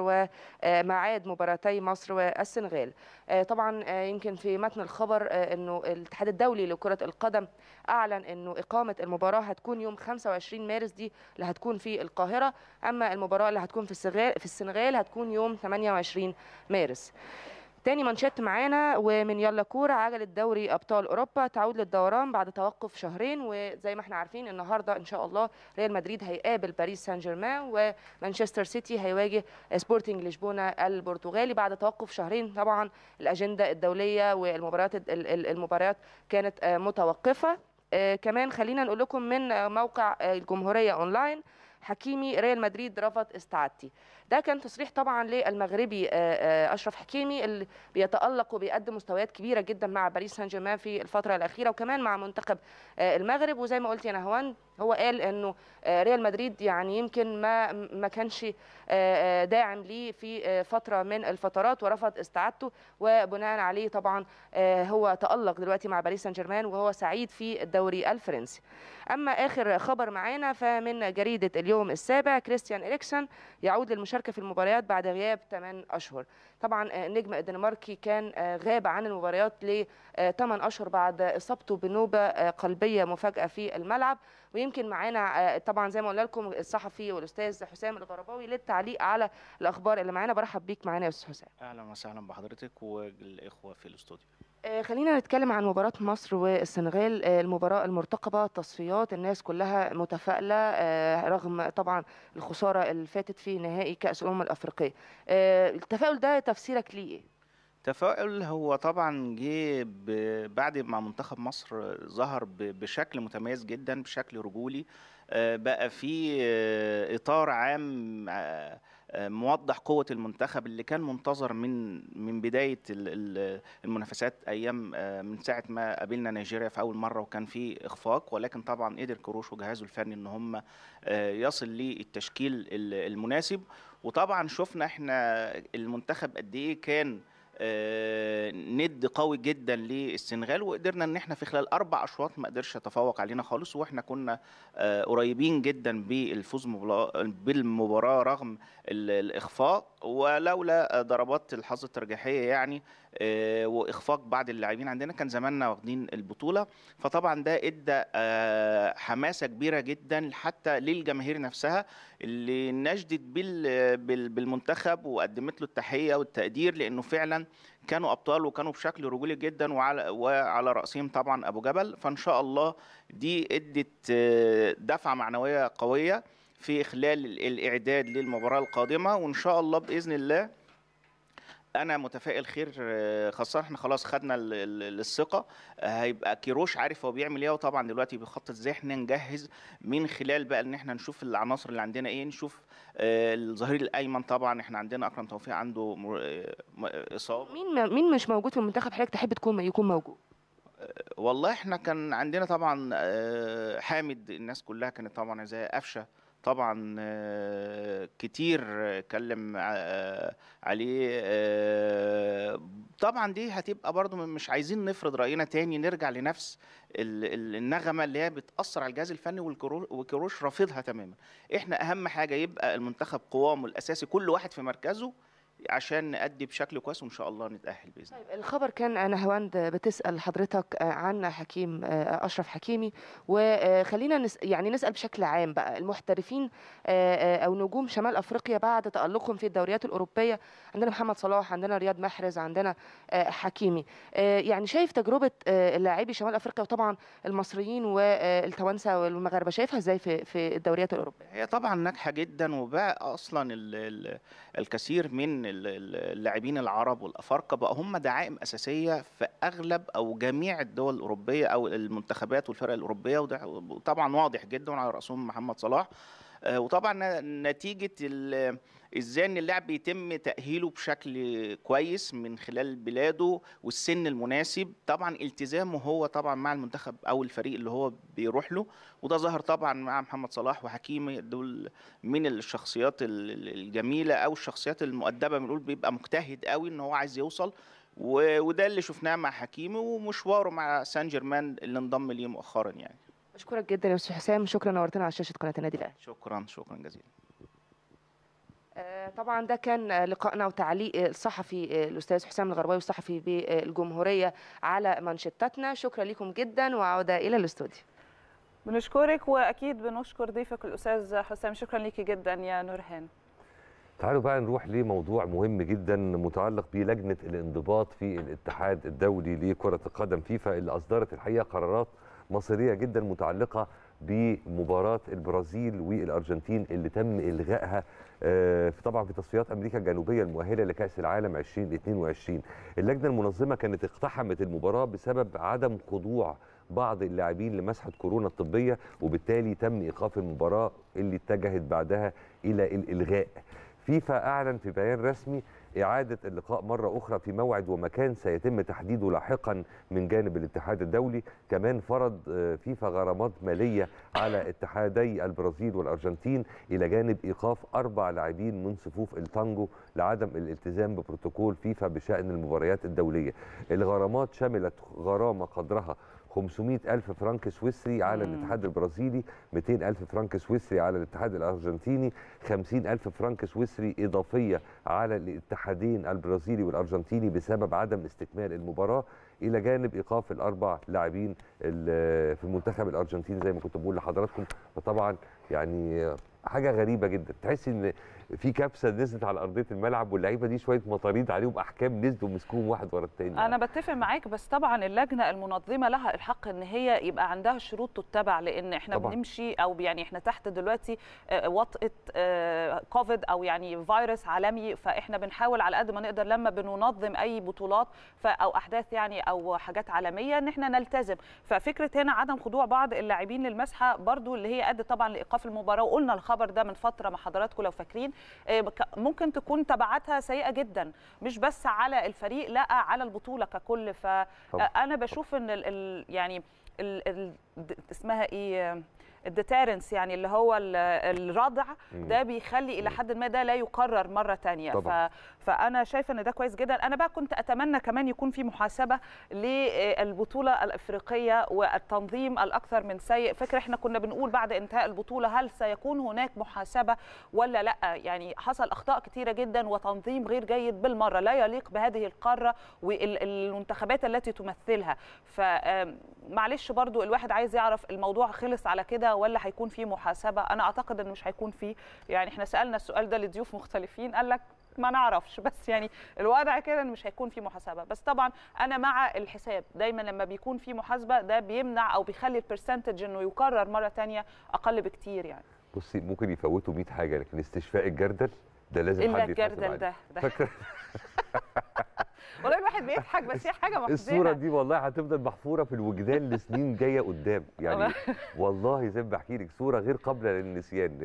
وميعاد مباراتي مصر والسنغال آه، طبعا آه، يمكن في متن الخبر آه، انه الاتحاد الدولي لكرة القدم اعلن انه اقامة المباراة هتكون يوم 25 مارس دي اللي هتكون في القاهرة اما المباراة اللي هتكون في السنغال في السنغال هتكون يوم 28 مارس تاني مانشيت معانا ومن يلا كورة عجلة دوري أبطال أوروبا تعود للدوران بعد توقف شهرين وزي ما احنا عارفين النهاردة إن شاء الله ريال مدريد هيقابل باريس سان جيرمان ومانشستر سيتي هيواجه سبورتنج لشبونة البرتغالي بعد توقف شهرين طبعا الأجندة الدولية والمباريات ال- ال- المباريات كانت آه، متوقفة آه، كمان خلينا نقول لكم من آه، موقع آه، الجمهورية أونلاين حكيمي ريال مدريد رفض استعادتي ده كان تصريح طبعا للمغربي آه، آه، اشرف حكيمي اللي بيتالق وبيقدم مستويات كبيره جدا مع باريس سان جيرمان في الفتره الاخيره وكمان مع منتخب آه، المغرب وزي ما قلت يا نهوان هو قال انه آه، ريال مدريد يعني يمكن ما ما كانش آه، آه، داعم ليه في آه، فتره من الفترات ورفض استعادته وبناء عليه طبعا آه، هو تالق دلوقتي مع باريس سان جيرمان وهو سعيد في الدوري الفرنسي اما اخر خبر معانا فمن جريده اليوم السابع كريستيان إريكسون يعود للمشاركه في المباريات بعد غياب 8 اشهر طبعا آه، النجم الدنماركي كان آه، غاب عن المباريات ل 8 اشهر بعد اصابته بنوبه آه، قلبيه مفاجاه في الملعب ويمكن معانا آه، طبعا زي ما قلنا لكم الصحفي والاستاذ حسام الغرباوي للتعليق على الاخبار اللي معانا برحب بيك معانا يا استاذ حسام اهلا وسهلا بحضرتك والاخوه في الاستوديو آه، خلينا نتكلم عن مباراة مصر والسنغال آه، المباراة المرتقبة تصفيات الناس كلها متفائلة آه، رغم طبعا الخسارة اللي فاتت في نهائي كأس الأمم الأفريقية آه، التفاؤل ده تفسيرك ليه إيه؟ تفاؤل هو طبعا جه ب- بعد ما منتخب مصر ظهر ب- بشكل متميز جدا بشكل رجولي آه، بقى في آه، اطار عام آه، آه، موضح قوة المنتخب اللي كان منتظر من من بداية ال- ال- المنافسات أيام آه، من ساعة ما قابلنا نيجيريا في أول مرة وكان في إخفاق ولكن طبعا قدر كروش وجهازه الفني إن هم آه، يصل للتشكيل ال- المناسب وطبعا شفنا احنا المنتخب قد إيه كان آه، ند قوي جدا للسنغال وقدرنا ان احنا في خلال اربع اشواط ما قدرش يتفوق علينا خالص واحنا كنا آه، قريبين جدا بالفوز مبلا- بالمباراه رغم ال- الاخفاق ولولا آه، ضربات الحظ الترجيحيه يعني آه، واخفاق بعض اللاعبين عندنا كان زماننا واخدين البطوله فطبعا ده ادى آه، حماسه كبيره جدا حتى للجماهير نفسها اللي نجدت بال- بال- بالمنتخب وقدمت له التحيه والتقدير لانه فعلا كانوا ابطال وكانوا بشكل رجولي جدا وعلى وعلى راسهم طبعا ابو جبل فان شاء الله دي ادت آه، دفعه معنويه قويه في خلال ال- الاعداد للمباراه القادمه وان شاء الله باذن الله انا متفائل خير آه، خاصه احنا خلاص خدنا ال- ال- الثقه آه، هيبقى كيروش عارف هو بيعمل ايه وطبعا دلوقتي بيخطط ازاي احنا نجهز من خلال بقى ان احنا نشوف العناصر اللي عندنا ايه نشوف آه، الظهير الايمن طبعا احنا عندنا اكرم توفيق عنده مر- آه، م- اصابه مين مين مش موجود في المنتخب حضرتك تحب تكون يكون موجود والله احنا كان عندنا طبعا آه، حامد الناس كلها كانت طبعا زي قفشه طبعا آه، آه، كتير آه، اتكلم آه، عليه آه، طبعا دي هتبقى برضو مش عايزين نفرض راينا تاني نرجع لنفس ال- ال- النغمه اللي هي بتاثر على الجهاز الفني والكرو- وكروش رافضها تماما احنا اهم حاجه يبقى المنتخب قوامه الاساسي كل واحد في مركزه عشان نأدي بشكل كويس وان شاء الله نتاهل باذن الله طيب الخبر كان نهواند بتسأل حضرتك عن حكيم أشرف حكيمي وخلينا نس يعني نسأل بشكل عام بقى المحترفين أو نجوم شمال أفريقيا بعد تألقهم في الدوريات الأوروبية عندنا محمد صلاح عندنا رياض محرز عندنا حكيمي يعني شايف تجربة لاعبي شمال أفريقيا وطبعا المصريين والتوانسة والمغاربة شايفها ازاي في في الدوريات الأوروبية؟ هي طبعا ناجحه جدا وبقى اصلا ال ال الكثير من ال- ال- اللاعبين العرب والافارقه بقى هم دعائم اساسيه في اغلب او جميع الدول الاوروبيه او المنتخبات والفرق الاوروبيه وده وطبعا واضح جدا على راسهم محمد صلاح آه، وطبعا ن- نتيجه ال- ازاي ان اللاعب بيتم تاهيله بشكل كويس من خلال بلاده والسن المناسب طبعا التزامه هو طبعا مع المنتخب او الفريق اللي هو بيروح له وده ظهر طبعا مع محمد صلاح وحكيمي دول من الشخصيات ال- ال- الجميله او الشخصيات المؤدبه بنقول بيبقى مجتهد قوي ان هو عايز يوصل و- وده اللي شفناه مع حكيمي ومشواره مع سان جيرمان اللي انضم ليه مؤخرا يعني بشكرك جدا يا أستاذ حسام شكرا نورتنا على شاشة قناة النادي الأهلي شكرا شكرا جزيلا آه، طبعا ده كان آه، لقائنا وتعليق آه، الصحفي آه، الاستاذ حسام الغرباوي الصحفي بالجمهوريه على مانشيتاتنا شكرا لكم جدا وعوده الى الاستوديو بنشكرك واكيد بنشكر ضيفك الاستاذ حسام شكرا ليكي جدا يا نورهان تعالوا بقى نروح لموضوع مهم جدا متعلق بلجنه الانضباط في الاتحاد الدولي لكره القدم فيفا اللي اصدرت الحقيقه قرارات مصيريه جدا متعلقه بمباراه البرازيل والارجنتين اللي تم الغائها آه، في- طبعا في تصفيات امريكا الجنوبيه المؤهله لكاس العالم 2022 اللجنه المنظمه كانت اقتحمت المباراه بسبب عدم خضوع بعض اللاعبين لمسحه كورونا الطبيه وبالتالي تم ايقاف المباراه اللي اتجهت بعدها الى الالغاء فيفا اعلن في بيان رسمي اعاده اللقاء مره اخرى في موعد ومكان سيتم تحديده لاحقا من جانب الاتحاد الدولي كمان فرض آه، فيفا غرامات ماليه على اتحادي البرازيل والارجنتين الى جانب ايقاف اربع لاعبين من صفوف التانجو لعدم الالتزام ببروتوكول فيفا بشان المباريات الدوليه الغرامات شملت غرامه قدرها 500 ألف فرنك سويسري على مم. الاتحاد البرازيلي 200 ألف فرنك سويسري على الاتحاد الأرجنتيني 50 ألف فرنك سويسري إضافية على الاتحادين البرازيلي والأرجنتيني بسبب عدم استكمال المباراة إلى جانب إيقاف الأربع لاعبين ال- في المنتخب الأرجنتيني زي ما كنت بقول لحضراتكم فطبعا يعني حاجة غريبة جدا تحس إن في كبسة نزلت على أرضية الملعب واللعيبة دي شوية مطاريد عليهم أحكام نزلوا مسكوهم واحد ورا التاني انا بتفق معاك بس طبعا اللجنه المنظمه لها الحق ان هي يبقى عندها شروط تتبع لان احنا طبعاً. بنمشي او يعني احنا تحت دلوقتي آه، وطئه آه، كوفيد او يعني فيروس عالمي فاحنا بنحاول على قد ما نقدر لما بننظم اي بطولات ف- او احداث يعني او حاجات عالميه ان احنا نلتزم ففكره هنا عدم خضوع بعض اللاعبين للمسحه برضو اللي هي ادت طبعا لايقاف المباراه وقلنا الخبر ده من فتره مع حضراتكم لو فاكرين آه، ك- ممكن تكون تبعاتها سيئه جدا مش بس على الفريق لا على البطوله ككل طبعاً. فانا بشوف ان ال ال يعني ال ال د- اسمها ايه الديتيرنس يعني اللي هو ال- الردع مم. ده بيخلي الى حد ما ده لا يكرر مره تانية طبعاً. ف فانا شايفه ان ده كويس جدا انا بقى كنت اتمنى كمان يكون في محاسبه للبطوله الافريقيه والتنظيم الاكثر من سيء فكره احنا كنا بنقول بعد انتهاء البطوله هل سيكون هناك محاسبه ولا لا يعني حصل اخطاء كتيره جدا وتنظيم غير جيد بالمره لا يليق بهذه القاره والمنتخبات التي تمثلها فمعلش برضو الواحد عايز يعرف الموضوع خلص على كده ولا هيكون في محاسبه انا اعتقد انه مش هيكون فيه يعني احنا سالنا السؤال ده لضيوف مختلفين قال لك ما نعرفش بس يعني الوضع كده ان مش هيكون في محاسبه بس طبعا انا مع الحساب دايما لما بيكون في محاسبه ده بيمنع او بيخلي البرسنتج انه يكرر مره تانية اقل بكتير يعني بصي ممكن يفوتوا 100 حاجه لكن استشفاء الجردل ده لازم الا حد يتحاسب الجردل عليه. ده, ده. فاكره والله الواحد بيضحك بس هي حاجه محزنه الصوره دي والله هتفضل محفوره في الوجدان لسنين جايه قدام يعني والله زي ما بحكي لك صوره غير قابله للنسيان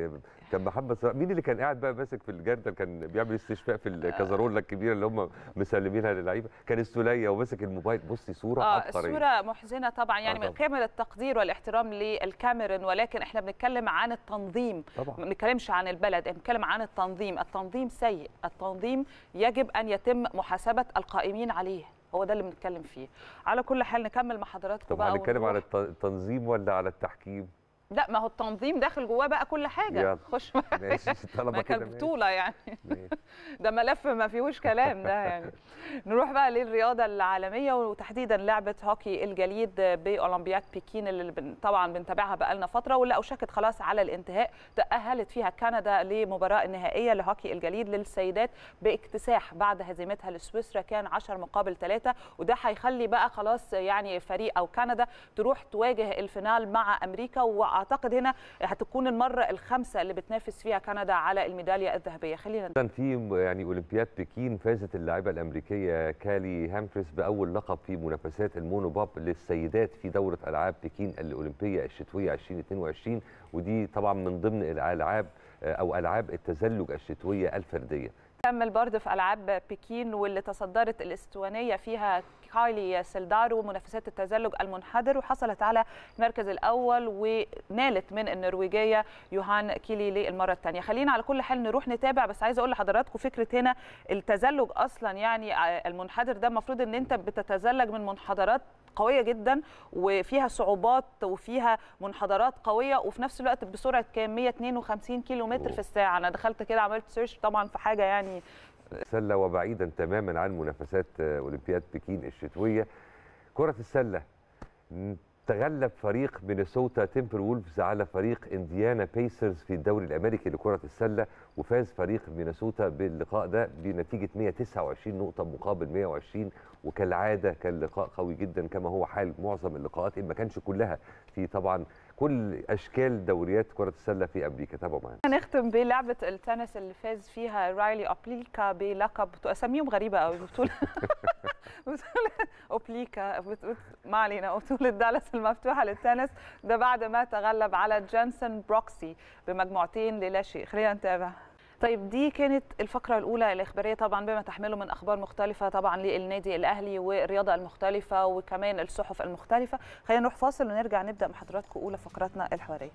كان محمد صلاح مين اللي كان قاعد بقى ماسك في الجردل كان بيعمل استشفاء في الكازارولا الكبيره اللي هم مسلمينها للعيبه كان السوليه وماسك الموبايل بصي صوره اه عبقريه الصورة محزنة طبعا يعني آه من طبعاً. كامل التقدير والاحترام للكاميرون ولكن احنا بنتكلم عن التنظيم طبعا ما بنتكلمش عن البلد بنتكلم عن التنظيم التنظيم سيء التنظيم يجب ان يتم محاسبة القائمين عليه هو ده اللي بنتكلم فيه على كل حال نكمل مع حضراتكم طب بقى هنتكلم على ونروح. الت- التنظيم ولا على التحكيم لا ما هو التنظيم داخل جواه بقى كل حاجة يلا. خش ماشي طالما ما كده كان ماشي. بطولة يعني ماشي. ده ملف ما فيهوش كلام ده يعني نروح بقى للرياضه العالميه وتحديدا لعبه هوكي الجليد باولمبياد بكين اللي بن- طبعا بنتابعها بقالنا فتره واللي اوشكت خلاص على الانتهاء تاهلت فيها كندا لمباراه النهائيه لهوكي الجليد للسيدات باكتساح بعد هزيمتها لسويسرا كان 10 مقابل 3 وده هيخلي بقى خلاص يعني فريق او كندا تروح تواجه الفينال مع امريكا واعتقد هنا هتكون المره الخامسه اللي بتنافس فيها كندا على الميداليه الذهبيه خلينا كان في يعني اولمبياد بكين فازت اللاعبه الامريكيه كالي هامفريس باول لقب في منافسات المونوباب للسيدات في دوره العاب بكين الاولمبيه الشتويه 2022 ودي طبعا من ضمن الالعاب او العاب التزلج الشتويه الفرديه كمل برضه في العاب بكين واللي تصدرت الاستوانيه فيها كايلي سيلدارو منافسات التزلج المنحدر وحصلت على المركز الاول ونالت من النرويجيه يوهان كيلي للمره الثانيه خلينا على كل حال نروح نتابع بس عايزه اقول لحضراتكم فكره هنا التزلج اصلا يعني المنحدر ده المفروض ان انت بتتزلج من منحدرات قويه جدا وفيها صعوبات وفيها منحدرات قويه وفي نفس الوقت بسرعه كام 152 كيلو متر في الساعه انا دخلت كده عملت سيرش طبعا في حاجه يعني سله وبعيدا تماما عن منافسات اولمبياد بكين الشتويه كره السله تغلب فريق مينيسوتا تيمبر وولفز على فريق انديانا بيسرز في الدوري الامريكي لكره السله وفاز فريق مينيسوتا باللقاء ده بنتيجه 129 نقطه مقابل 120 وكالعاده كان لقاء قوي جدا كما هو حال معظم اللقاءات ان ما كانش كلها في طبعا كل اشكال دوريات كره السله في امريكا تابعوا معانا هنختم بلعبه التنس اللي فاز فيها رايلي اوبليكا بلقب اساميهم غريبه قوي بطوله بطوله اوبليكا ما علينا بطوله دالاس المفتوحه للتنس ده بعد ما تغلب على جانسون بروكسي بمجموعتين للا شيء خلينا نتابع طيب دي كانت الفقرة الأولى الإخبارية طبعا بما تحمله من أخبار مختلفة طبعا للنادي الأهلي والرياضة المختلفة وكمان الصحف المختلفة خلينا نروح فاصل ونرجع نبدأ مع حضراتكم أولى فقراتنا الحوارية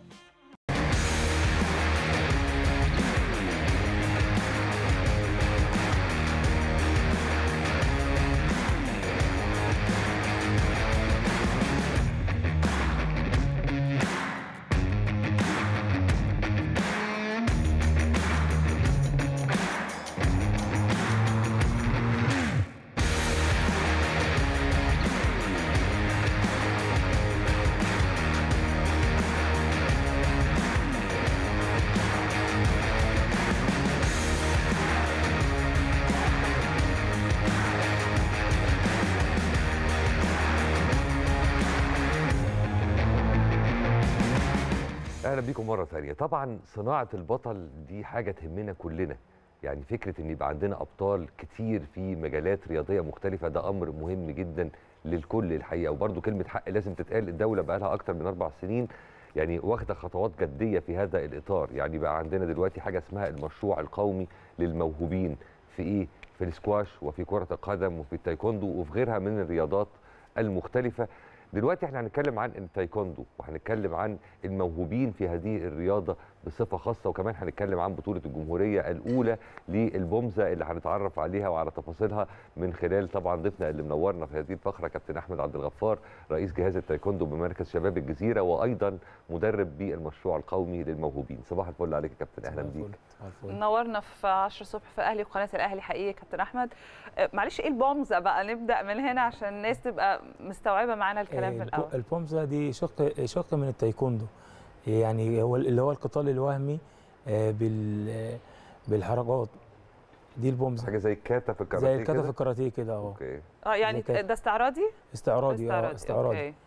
اهلا بيكم مره ثانيه طبعا صناعه البطل دي حاجه تهمنا كلنا يعني فكره ان يبقى عندنا ابطال كتير في مجالات رياضيه مختلفه ده امر مهم جدا للكل الحقيقه وبرده كلمه حق لازم تتقال الدوله بقى لها اكتر من اربع سنين يعني واخده خطوات جديه في هذا الاطار يعني بقى عندنا دلوقتي حاجه اسمها المشروع القومي للموهوبين في ايه في السكواش وفي كره القدم وفي التايكوندو وفي غيرها من الرياضات المختلفه دلوقتي احنا هنتكلم عن التايكوندو وهنتكلم عن الموهوبين في هذه الرياضه بصفه خاصه وكمان هنتكلم عن بطوله الجمهوريه الاولى للبومزه اللي هنتعرف عليها وعلى تفاصيلها من خلال طبعا ضيفنا اللي منورنا في هذه الفقره كابتن احمد عبد الغفار رئيس جهاز التايكوندو بمركز شباب الجزيره وايضا مدرب بالمشروع القومي للموهوبين صباح الفل عليك يا كابتن اهلا بيك نورنا في 10 الصبح في اهلي وقناه الاهلي حقيقي كابتن احمد معلش ايه البومزه بقى نبدا من هنا عشان الناس تبقى مستوعبه معانا الكلام في الاول البومزه دي شق شق من التايكوندو يعني هو اللي هو القتال الوهمي بال بالحركات دي البومزه حاجه زي الكاتا في الكاراتيه زي الكاتا في الكاراتيه كده اه اه يعني ده استعراضي استعراضي اه استعراضي أوكي.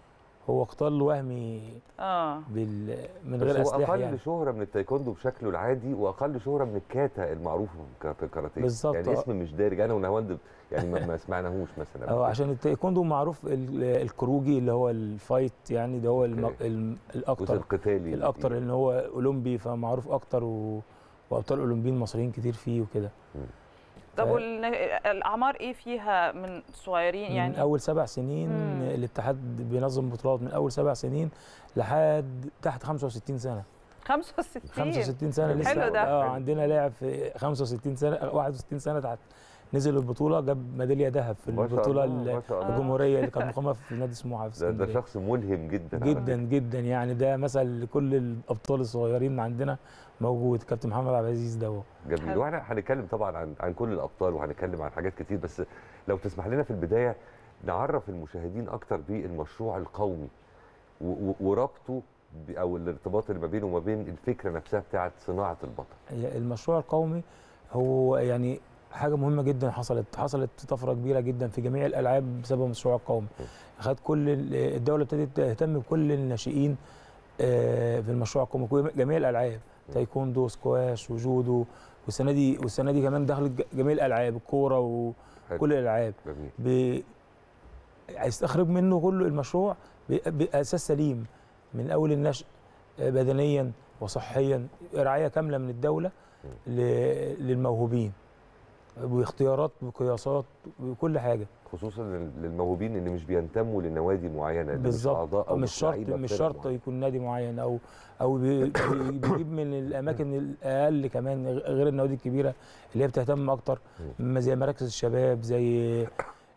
هو قتال وهمي اه بال... من بس غير هو اسلحه اقل يعني شهره من التايكوندو بشكله العادي واقل شهره من الكاتا المعروفه في في الكاراتيه بالظبط، يعني آه. اسم مش دارج انا ونهاوند يعني ما, ما سمعناهوش مثلا قبل هو كده. عشان التايكوندو معروف ال- الكروجي اللي هو الفايت يعني ده هو الم... أوكي. الم... الجزء الاكتر القتالي الاكتر ان هو اولمبي فمعروف اكتر و... وابطال اولمبيين مصريين كتير فيه وكده طب ف- وال- الاعمار ايه فيها من صغيرين يعني يعني من اول سبع سنين مم. الاتحاد بينظم بطولات من اول سبع سنين لحد تحت 65 سنه 65 65 سنه حلو لسه ده. اه عندنا لاعب في 65 سنه 61 سنه تحت نزل البطوله جاب ميداليه ذهب في ما شاء البطوله الله، ما شاء الله. الجمهوريه اللي كانت مقامه في نادي سموحه في ده, ده اسكندريه شخص ملهم جدا على جدا جدا يعني ده مثل لكل الابطال الصغيرين عندنا موجود كابتن محمد عبد العزيز ده هو. جميل حلو. واحنا هنتكلم طبعا عن عن كل الابطال وهنتكلم عن حاجات كتير بس لو تسمح لنا في البدايه نعرف المشاهدين اكتر بالمشروع القومي و- و- وربطه ب- او الارتباط اللي ما بينه وما بين الفكره نفسها بتاعت صناعه البطل هي المشروع القومي هو يعني حاجه مهمه جدا حصلت حصلت طفره كبيره جدا في جميع الالعاب بسبب المشروع القومي خد كل ال- الدوله ابتدت تهتم بكل الناشئين آه، في المشروع القومي كل- جميع الالعاب تايكوندو سكواش وجودو والسنه دي والسنه دي كمان دخلت ج- جميع الالعاب الكوره حلو. وكل الالعاب جميل ب- هيستخرج منه كله المشروع ب- باساس سليم من اول النشء آه، بدنيا وصحيا رعايه كامله من الدوله ل- للموهوبين باختيارات بقياسات بكل حاجه خصوصا لل- للموهوبين اللي مش بينتموا لنوادي معينه اللي مش بالظبط أعضاء أو مش شرط لعيبة مش فرق شرط معينة. يكون نادي معين او او بي- بي- بيجيب من الاماكن الاقل كمان غير النوادي الكبيره اللي هي بتهتم اكتر ما زي مراكز الشباب زي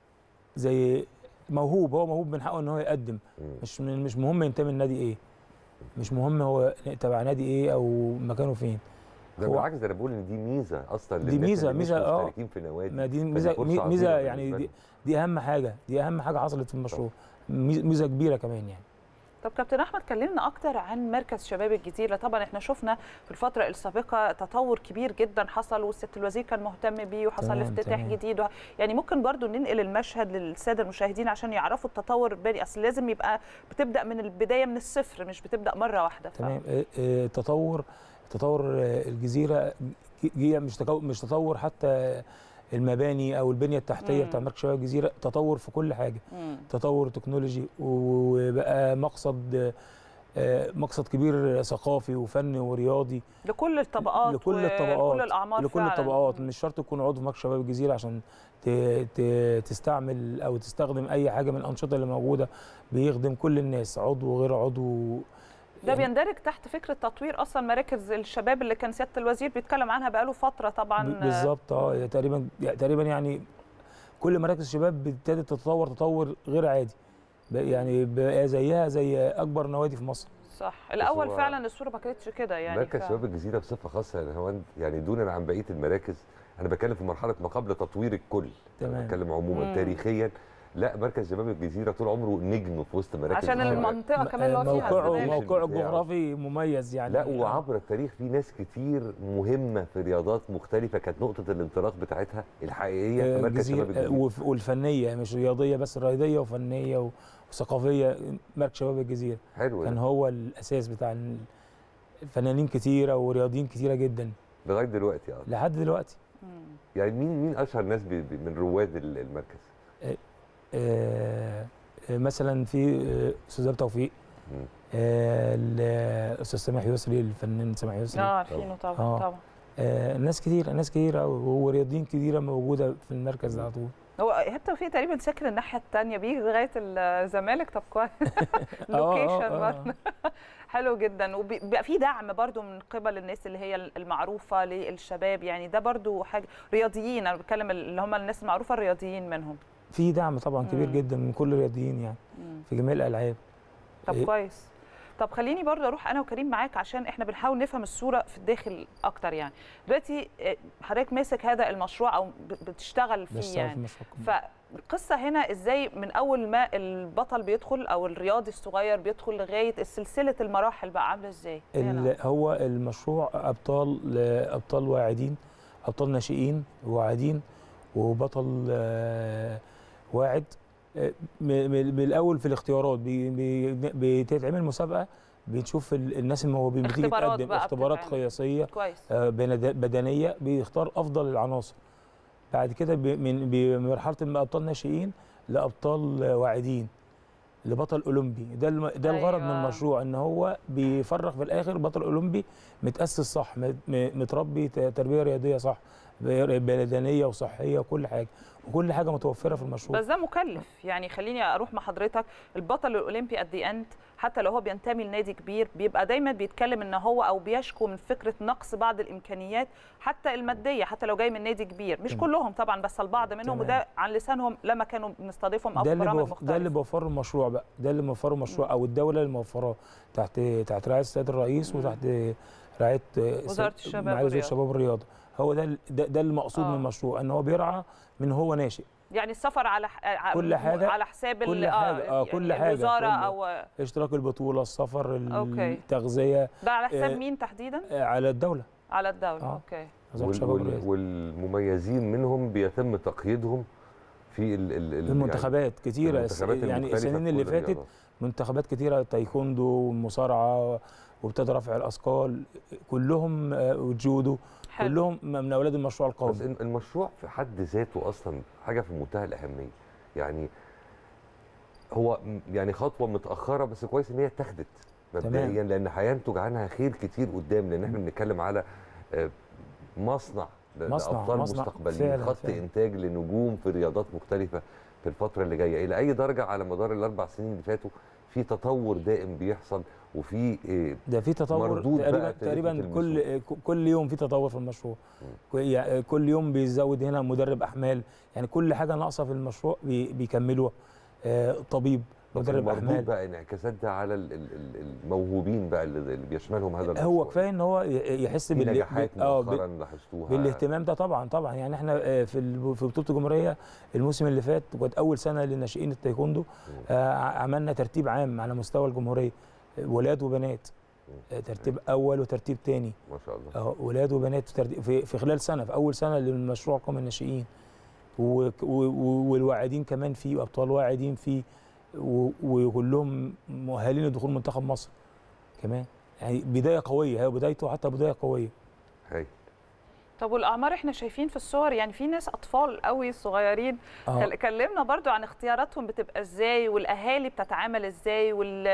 زي موهوب هو موهوب من حقه ان هو يقدم مم. مش من مش مهم ينتمي لنادي ايه مش مهم هو تبع نادي ايه او مكانه فين ده هو- بالعكس ده انا بقول ان دي ميزه اصلا دي للناس ميزة- اللي مش ميزة، آه. مشتركين في نوادي ما دي فدي ميزه فرصة ميزه عظيمة يعني بالنسبة دي, لهم. دي اهم حاجه دي اهم حاجه حصلت في المشروع ميزه ميزة كبيره كمان يعني طب كابتن احمد كلمنا اكتر عن مركز شباب الجزيره طبعا احنا شفنا في الفتره السابقه تطور كبير جدا حصل والست الوزير كان مهتم بيه وحصل تمام، افتتاح تمام. جديد وه... يعني ممكن برضو ننقل المشهد للساده المشاهدين عشان يعرفوا التطور بني اصل لازم يبقى بتبدا من البدايه من الصفر مش بتبدا مره واحده ف... تمام آه، آه، تطور تطور آه، الجزيره جي مش تكو- مش تطور حتى المباني او البنيه التحتيه مم. بتاع مركز شباب الجزيره تطور في كل حاجه مم. تطور تكنولوجي وبقى مقصد آه، مقصد كبير ثقافي وفني ورياضي لكل الطبقات لكل الطبقات لكل الاعمار لكل فعلاً. الطبقات مش شرط تكون عضو في مركز شباب الجزيره عشان ت- ت- تستعمل او تستخدم اي حاجه من الانشطه اللي موجوده بيخدم كل الناس عضو وغير عضو ده يعني بيندرج تحت فكره تطوير اصلا مراكز الشباب اللي كان سياده الوزير بيتكلم عنها بقاله فتره طبعا ب- بالظبط اه تقريبا يعني تقريبا يعني كل مراكز الشباب ابتدت تتطور تطور غير عادي ب- يعني بقى زيها زي اكبر نوادي في مصر صح الاول هو فعلا الصوره ما كانتش كده يعني مركز ف- شباب الجزيره بصفه خاصه يا نهاوند يعني دونا عن بقيه المراكز انا بتكلم في مرحله ما قبل تطوير الكل تمام. أنا بتكلم عموما مم. تاريخيا لا مركز شباب الجزيره طول عمره نجم في وسط مراكز عشان الشباب. المنطقه كمان اللي هو فيها موقعه الزمالك. موقعه بتاعه. الجغرافي مميز يعني لا وعبر التاريخ في ناس كتير مهمه في رياضات مختلفه كانت نقطه الانطلاق بتاعتها الحقيقيه في مركز شباب الجزيرة الجزيره وف- والفنيه مش رياضيه بس رياضيه وفنيه و- وثقافيه مركز شباب الجزيره حلو كان ده. هو الاساس بتاع ال- الفنانين كتيره ورياضيين كتيره جدا لغايه دلوقتي اه لحد دلوقتي مم. يعني مين مين اشهر ناس بي بي من رواد ال- المركز آه، آه، مثلا في آه، استاذ إيهاب توفيق مم. آه، الاستاذ سامح يسري الفنان سامح يسري اه عارفينه طبعا آه. طبعا آه، ناس كتير ناس كتير ورياضيين كتيره موجوده في المركز ده على طول هو ايهاب توفيق تقريبا ساكن الناحيه الثانيه بيجي لغايه الزمالك طب كويس آه، آه، لوكيشن آه. برضه حلو جدا وبيبقى في دعم برضو من قبل الناس اللي هي المعروفه للشباب يعني ده برضو حاجه رياضيين انا بتكلم اللي هم الناس المعروفه الرياضيين منهم في دعم طبعا كبير مم. جدا من كل الرياضيين يعني مم. في جميع الالعاب طب إيه؟ كويس طب خليني برضه اروح انا وكريم معاك عشان احنا بنحاول نفهم الصوره في الداخل اكتر يعني دلوقتي آه، حضرتك ماسك هذا المشروع او ب- بتشتغل فيه بشتغل يعني في المشروع فالقصه هنا ازاي من اول ما البطل بيدخل او الرياضي الصغير بيدخل لغايه سلسله المراحل بقى عامله ازاي هنا. ال- هو المشروع ابطال ابطال واعدين ابطال ناشئين واعدين وبطل آه، واعد آه، م- م- بالاول في الاختيارات بي- بي- بتتعمل مسابقه بنشوف ال- الناس الموهوبين بتيجي اختبارات تقدم بقى اختبارات بتتعمل. قياسيه كويس آه، بند- بدنيه بيختار افضل العناصر بعد كده ب- من ب- من مرحله من ابطال ناشئين لابطال آه، واعدين لبطل اولمبي ده الم- ده الغرض من أيوة. المشروع ان هو بيفرغ في الاخر بطل اولمبي متاسس صح م- م- متربي ت- تربيه رياضيه صح ب- بدنيه وصحيه وكل حاجه وكل حاجه متوفره في المشروع بس ده مكلف يعني خليني اروح مع حضرتك البطل الاولمبي ات اند حتى لو هو بينتمي لنادي كبير بيبقى دايما بيتكلم ان هو او بيشكو من فكره نقص بعض الامكانيات حتى الماديه حتى لو جاي من نادي كبير مش تمام. كلهم طبعا بس البعض منهم تمام. وده عن لسانهم لما كانوا بنستضيفهم او ده في اللي برامج بوف... ده اللي مختلفه بوفره المشروع بقى ده اللي موفره المشروع او الدوله اللي موفراه تحت تحت رعايه السيد الرئيس مم. وتحت رعايه وزارة الشباب معالي وزير والرياضة. الشباب والرياضه هو ده ال- ده, ده المقصود آه. من المشروع ان هو بيرعى من هو ناشئ يعني السفر على ح- كل حاجة- على حساب ال- كل حاجة، آه، يعني كل حاجة، الوزاره كل- او اشتراك البطوله السفر أوكي. التغذيه ده على حساب آه، مين تحديدا آه، على الدولة على الدوله آه. اوكي وزاره وال- الشباب وال- والرياضه والمميزين منهم بيتم تقييدهم في ال ال ال المنتخبات كتيره المنتخبات يعني المختلفة السنين في اللي كل فاتت الرياضات. منتخبات كتيره تايكوندو ومصارعه وابتدى رفع الاثقال كلهم آه، والجودو حلو كلهم من اولاد المشروع بس القومي الم- المشروع في حد ذاته اصلا حاجه في منتهى الاهميه يعني هو م- يعني خطوه متاخره بس كويس ان هي اتخذت مبدئيا لان هينتج عنها خير كتير قدام لان احنا بنتكلم على آه، مصنع ل- مصنع- لابطال مصنع مستقبليين فعلاً- خط فعلاً. انتاج لنجوم في رياضات مختلفه في الفتره اللي جايه الى اي درجه على مدار الاربع سنين اللي فاتوا في تطور دائم بيحصل وفي آه، ده في تطور مردود بقى تقريبا ابتديتوا تقريبا تلمسوه. كل كل يوم في تطور في المشروع كو- يعني كل يوم بيزود هنا مدرب احمال يعني كل حاجه ناقصه في المشروع بي- بيكملوها آه، طبيب طب مدرب المردود احمال بقى انعكاسات ده على ال- ال- ال- الموهوبين بقى اللي اللي بيشملهم هذا هو المشروع. كفايه ان هو ي- يحس في بال نجاحات بال- اه بال- مؤخرا لاحظتوها بالاهتمام ده طبعا طبعا يعني احنا آه، في ال- في بطوله الجمهوريه الموسم اللي فات كانت اول سنه للناشئين التايكوندو آه، عملنا ترتيب عام على مستوى الجمهوريه آه، ولاد وبنات آه، ترتيب اول وترتيب ثاني ما شاء الله اه ولاد وبنات في ترتيب- في, في خلال سنه في اول سنه للمشروع قوم الناشئين و- و- و- والواعدين كمان فيه وابطال واعدين فيه و- وكلهم مؤهلين لدخول منتخب مصر كمان يعني بدايه قويه هي بدايته حتى بدايه قويه هاي طب والاعمار احنا شايفين في الصور يعني في ناس اطفال قوي صغيرين اه كل- كلمنا برضو عن اختياراتهم بتبقى ازاي والاهالي بتتعامل ازاي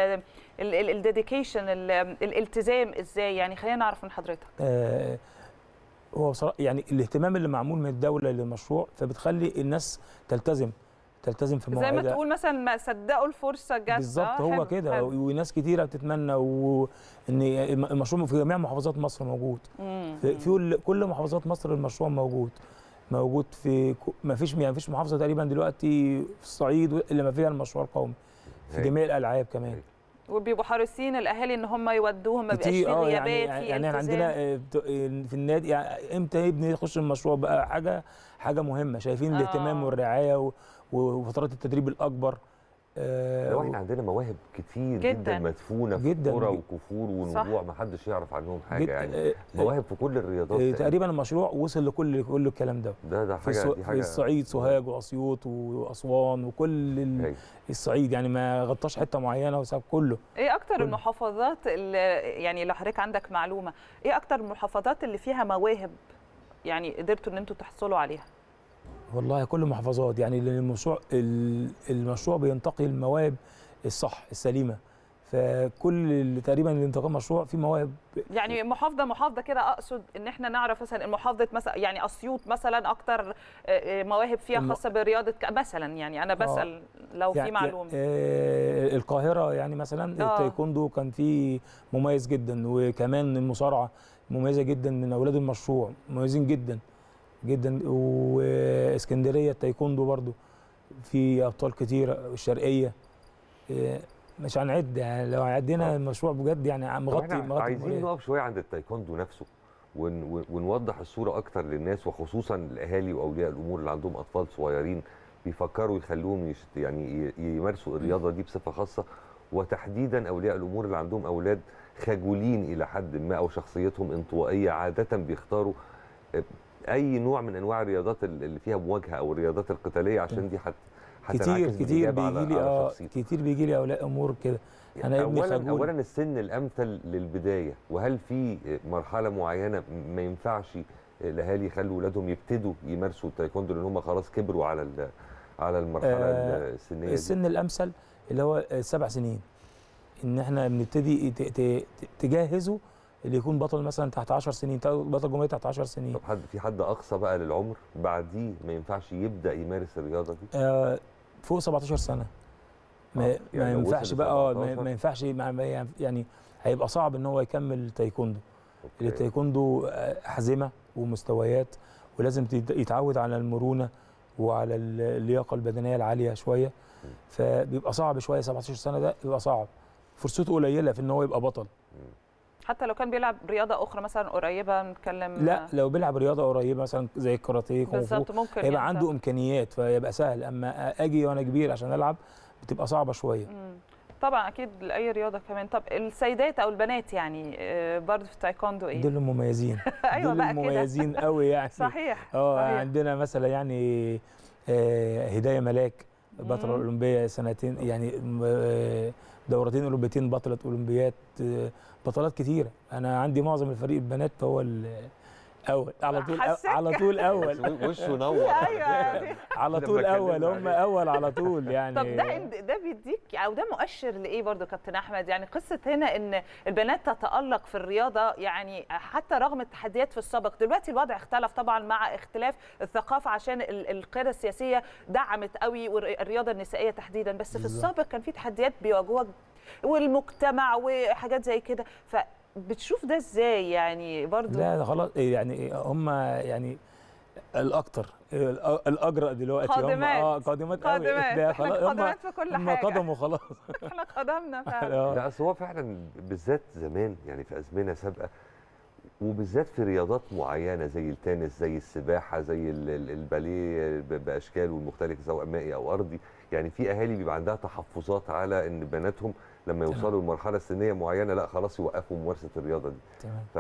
والديديكيشن الالتزام ازاي يعني خلينا نعرف من حضرتك آه، هو بصراحه يعني الاهتمام اللي معمول من الدوله للمشروع فبتخلي الناس تلتزم تلتزم في زي ما مواعيدها تقول مثلا ما صدقوا الفرصه جت بالظبط آه، هو حلو، كده حلو. وناس كتيره بتتمنى وان المشروع في جميع محافظات مصر موجود مم. في, في كل- كل محافظات مصر المشروع موجود موجود في ما فيش يعني فيش محافظه تقريبا دلوقتي في الصعيد الا ما فيها المشروع القومي في هاي. جميع الالعاب كمان وبيبقوا حريصين الاهالي ان هم يودوهم ما بيبقاش كتير في اه غيابات يعني في يعني التزام. عندنا آه، بت- آه، في النادي يعني امتى ابني يخش المشروع بقى حاجه حاجه مهمه شايفين آه. الاهتمام والرعايه و- وفترات التدريب الاكبر آه، لو احنا عندنا مواهب كتير جداً. جدا, جدا مدفونه في جداً. كرة وكفور صح. ونجوع ما حدش يعرف عنهم حاجه جد- يعني آه، مواهب في كل الرياضات آه، تقريبا تقريبا المشروع وصل لكل كل الكلام ده ده ده في, حاجه الص- دي في حاجه الصعيد سوهاج واسيوط واسوان وكل ال- هاي. الصعيد يعني ما غطاش حته معينه وساب كله ايه اكتر كل- المحافظات اللي يعني لو حضرتك عندك معلومه ايه اكتر المحافظات اللي فيها مواهب يعني قدرتوا ان انتوا تحصلوا عليها والله كل المحافظات يعني لان المشروع ال- المشروع بينتقي المواهب الصح السليمه فكل اللي تقريبا اللي انتقى المشروع في مواهب يعني محافظه محافظه كده اقصد ان احنا نعرف مثلا محافظه مثلا يعني اسيوط مثلا اكتر آه، آه، مواهب فيها الم- خاصه برياضه ك- مثلا يعني انا بسال لو في يعني معلومه آه القاهره يعني مثلا آه. التايكوندو كان فيه مميز جدا وكمان المصارعه مميزه جدا من اولاد المشروع مميزين جدا جدا واسكندريه التايكوندو برضو في ابطال كتير الشرقيه آه، مش هنعد يعني لو عدينا آه. المشروع بجد يعني طب مغطي احنا مغطي عايزين الجمهورية. نقف شويه عند التايكوندو نفسه ون ون- ونوضح الصوره اكتر للناس وخصوصا الاهالي واولياء الامور اللي عندهم اطفال صغيرين بيفكروا يخلوهم يشت يعني ي- يمارسوا الرياضه دي بصفه خاصه وتحديدا اولياء الامور اللي عندهم اولاد خجولين الى حد ما او شخصيتهم انطوائيه عاده بيختاروا اي نوع من انواع الرياضات ال- اللي فيها مواجهه او الرياضات القتاليه عشان دي حت كتير هتنعكس كتير بالإيجاب على- بيجي لي على اه شخصيته. كتير بيجي لي اولياء امور كده انا ابني اولا خجول اولا السن الامثل للبدايه وهل في مرحله معينه ما ينفعش الاهالي يخلوا اولادهم يبتدوا يمارسوا التايكوندو لان هم خلاص كبروا على ال- على المرحله آه، السنيه دي السن الامثل اللي هو السبع سنين ان احنا بنبتدي ت- ت- ت- تجهزه اللي يكون بطل مثلا تحت 10 سنين بطل جمهوريه تحت 10 سنين طب حد في حد اقصى بقى للعمر بعديه ما ينفعش يبدا يمارس الرياضه دي آه، فوق 17 سنه آه، ما, يعني ما لو ينفعش وصل بقى اه ما 17 ما ينفعش ما- ما- يعني هيبقى صعب ان هو يكمل تايكوندو أوكي. التايكوندو آه، حزمه ومستويات ولازم تت- يتعود على المرونه وعلى ال- اللياقه البدنيه العاليه شويه فبيبقى صعب شويه 17 سنه ده بيبقى صعب فرصته قليله في ان هو يبقى بطل حتى لو كان بيلعب رياضه اخرى مثلا قريبه نتكلم لا لو بيلعب رياضه قريبه مثلا زي الكاراتيه كونغ فو بالظبط ممكن هيبقى ينفع. عنده امكانيات فيبقى سهل اما اجي وانا كبير عشان العب بتبقى صعبه شويه مم. طبعا اكيد لاي رياضه كمان طب السيدات او البنات يعني آه، برضه في التايكوندو ايه دول المميزين ايوه دول بقى كده المميزين قوي يعني صحيح اه صحيح. عندنا مثلا يعني آه، هدايه ملاك بطله مم. اولمبيه سنتين يعني آه، دورتين اولمبيتين بطله اولمبيات آه، بطولات كتيره انا عندي معظم الفريق البنات هو الاول على طول حسيت على طول اول وشه نور ايوه على لما طول اول اتكلمنا هم عليه. اول على طول يعني طب ده ده بيديك او ده مؤشر لايه برضو كابتن احمد يعني قصه هنا ان البنات تتالق في الرياضه يعني حتى رغم التحديات في السابق دلوقتي الوضع اختلف طبعا مع اختلاف الثقافه عشان ال- القياده السياسيه دعمت قوي والرياضه النسائيه تحديدا بس في بالظبط. السابق كان في تحديات بيواجهوها والمجتمع وحاجات زي كده فبتشوف ده ازاي يعني برضو لا ده خلاص يعني هم يعني الاكتر الأ- الاجرأ دلوقتي هم قادمات. اه قادمات قوي قادمات ده احنا خلاص هم قادمات في كل هم حاجه قدموا خلاص احنا قدمنا فعلا آه. لا اصل هو فعلا بالذات زمان يعني في ازمنه سابقه وبالذات في رياضات معينه زي التنس زي السباحه زي ال- ال- الباليه ب- باشكاله المختلفه سواء مائي او ارضي يعني في اهالي بيبقى عندها تحفظات على ان بناتهم لما يوصلوا لمرحله سنيه معينه لا خلاص يوقفوا ممارسه الرياضه دي تمام ف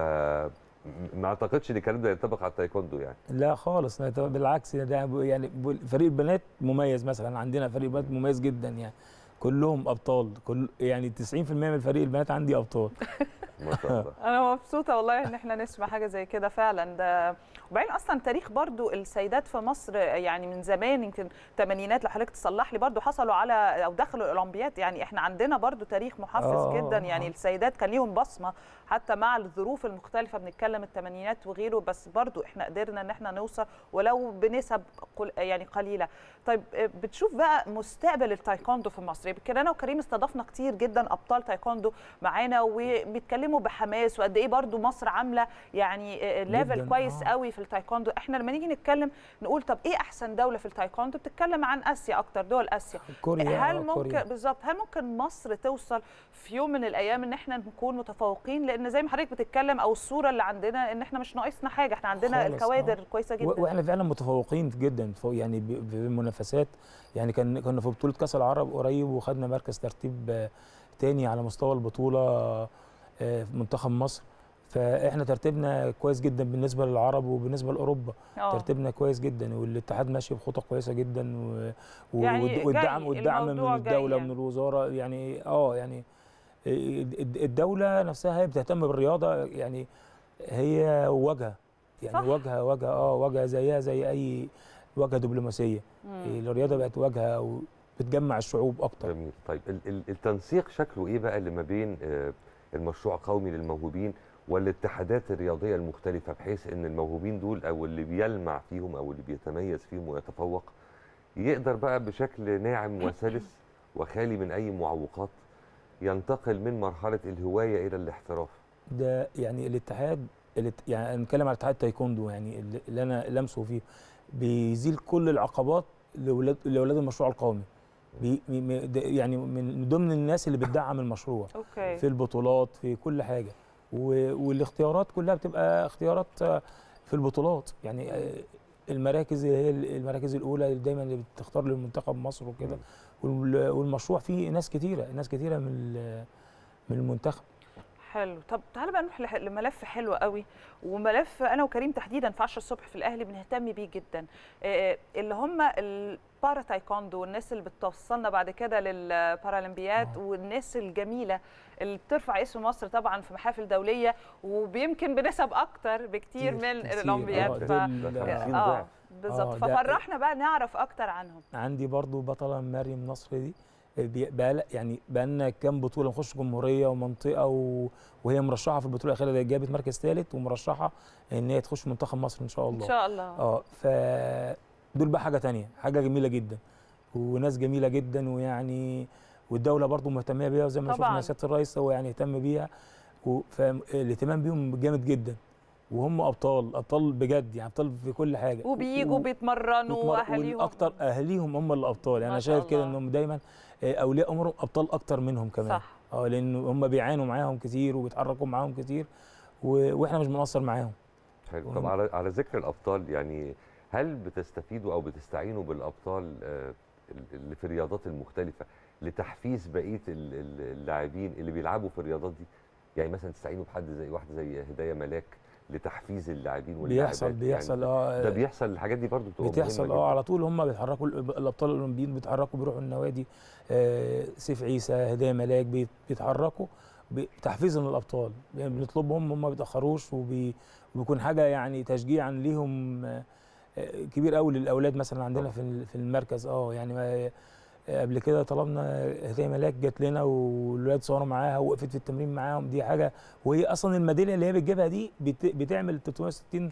م- ما اعتقدش ان الكلام ده ينطبق على التايكوندو يعني لا خالص لا، طب بالعكس ده ب- يعني ب- فريق البنات مميز مثلا عندنا فريق بنات مميز جدا يعني كلهم ابطال كل يعني 90% من فريق البنات عندي ابطال ما شاء الله انا مبسوطه والله ان احنا نسمع حاجه زي كده فعلا ده وبعدين اصلا تاريخ برضو السيدات في مصر يعني من زمان يمكن الثمانينات لو حضرتك تصلح لي برضو حصلوا على او دخلوا الاولمبياد يعني احنا عندنا برضو تاريخ محفز آه، جدا آه، يعني آه. السيدات كان ليهم بصمه حتى مع الظروف المختلفه بنتكلم الثمانينات وغيره بس برضو احنا قدرنا ان احنا نوصل ولو بنسب قل يعني قليله طيب آه، بتشوف بقى مستقبل التايكوندو في مصر يمكن انا وكريم استضفنا كتير جدا ابطال تايكوندو معانا وبيتكلموا بحماس وقد ايه برضو مصر عامله يعني آه، ليفل جداً، كويس آه. قوي في التايكوندو احنا لما نيجي نتكلم نقول طب ايه احسن دوله في التايكوندو بتتكلم عن اسيا اكتر دول اسيا كوريا هل آه، ممكن كوريا. بالظبط هل ممكن مصر توصل في يوم من الايام ان احنا نكون متفوقين لان زي ما حضرتك بتتكلم او الصوره اللي عندنا ان احنا مش ناقصنا حاجه احنا عندنا خالص، الكوادر آه. كويسه و- جدا واحنا فعلا متفوقين جدا فوق يعني ب- ب- بالمنافسات يعني كان كنا في بطوله كاس العرب قريب وخدنا مركز ترتيب آه، تاني على مستوى البطوله آه، في منتخب مصر فاحنا ترتيبنا كويس جدا بالنسبه للعرب وبالنسبه لاوروبا اه ترتيبنا كويس جدا والاتحاد ماشي بخطى كويسه جدا و... و... يعني والد- والدعم جاي، والدعم من الموضوع جاي الدوله يعني. من الوزاره يعني اه يعني الد- الدوله نفسها هي بتهتم بالرياضه يعني هي واجهه يعني صح. واجهه واجهه اه واجهه زيها زي اي واجهه دبلوماسيه مم. الرياضه بقت واجهه وبتجمع الشعوب اكتر جميل طيب ال- ال- التنسيق شكله ايه بقى اللي ما بين آه، المشروع قومي للموهوبين والاتحادات الرياضيه المختلفه بحيث ان الموهوبين دول او اللي بيلمع فيهم او اللي بيتميز فيهم ويتفوق يقدر بقى بشكل ناعم وسلس وخالي من اي معوقات ينتقل من مرحله الهوايه الى الاحتراف ده يعني الاتحاد الات- يعني أنا نتكلم على اتحاد التايكوندو يعني اللي- اللي انا لمسه فيه بيزيل كل العقبات لاولاد لاولاد المشروع القومي بي م- م- ده يعني من ضمن الناس اللي بتدعم المشروع اوكي في البطولات في كل حاجه و- والاختيارات كلها بتبقى اختيارات آه، في البطولات يعني آه، المراكز اللي هي المراكز الاولى اللي دايما اللي بتختار للمنتخب مصر وكده وال- والمشروع فيه ناس كتيره ناس كتيره من ال- من المنتخب حلو طب تعالى بقى نروح لح- لملف حلو قوي وملف انا وكريم تحديدا في 10 الصبح في الاهلي بنهتم بيه جدا آه، اللي هم البارا تايكوندو والناس اللي بتوصلنا بعد كده للبارالمبياد آه. والناس الجميله اللي بترفع اسم مصر طبعا في محافل دوليه وبيمكن بنسب اكتر بكتير من كتير. الاولمبياد آه، ف... دول- ده 50 اه ضعف. بالظبط آه، ده- ففرحنا بقى نعرف اكتر عنهم عندي برضو بطلة مريم نصر دي بي- بقى يعني بقى لنا كام بطولة نخش جمهورية ومنطقة و... وهي مرشحة في البطولة الأخيرة دي جابت مركز ثالث ومرشحة إن هي تخش منتخب مصر إن شاء الله ان شاء الله اه ف دول بقى حاجة تانية حاجة جميلة جدا وناس جميلة جدا ويعني والدولة برضو مهتمية بيها وزي ما طبعاً. شفنا سيادة الرئيس هو يعني اهتم بيها و- فالاهتمام بيهم جامد جدا وهم أبطال أبطال بجد يعني أبطال في كل حاجة وبيجوا و- بيتمرنوا وتمر- واهاليهم والاكتر اهاليهم هم الابطال يعني ما انا شاء شايف كده الله. انهم دايما آه، اولياء امورهم ابطال اكتر منهم كمان صح اه لان هم بيعانوا معاهم كتير وبيتحركوا معاهم كتير و... واحنا مش بنقصر معاهم حلو طب وهم- على على ذكر الابطال يعني هل بتستفيدوا او بتستعينوا بالابطال آه، اللي في الرياضات المختلفه لتحفيز بقيه ال- ال- اللاعبين اللي بيلعبوا في الرياضات دي يعني مثلا تستعينوا بحد زي واحده زي هدايه ملاك لتحفيز اللاعبين واللاعبات بيحصل يعني بيحصل اه ده بيحصل الحاجات دي برضو بتبقى بتحصل مهمة اه جداً. على طول هم بيتحركوا الأب- الابطال الاولمبيين بيتحركوا بيروحوا النوادي آه سيف عيسى هدايا ملاك بيت- بيتحركوا ب- تحفيزا للابطال يعني بنطلبهم هم ما بيتاخروش وبي- وبيكون حاجه يعني تشجيعا ليهم آه، آه، كبير قوي للاولاد مثلا عندنا طبعاً. في ال- في المركز اه يعني ما آه، قبل كده طلبنا هدايا ملاك جت لنا والولاد صوروا معاها ووقفت في التمرين معاهم دي حاجه وهي اصلا الميداليه اللي هي بتجيبها دي بت- بتعمل 360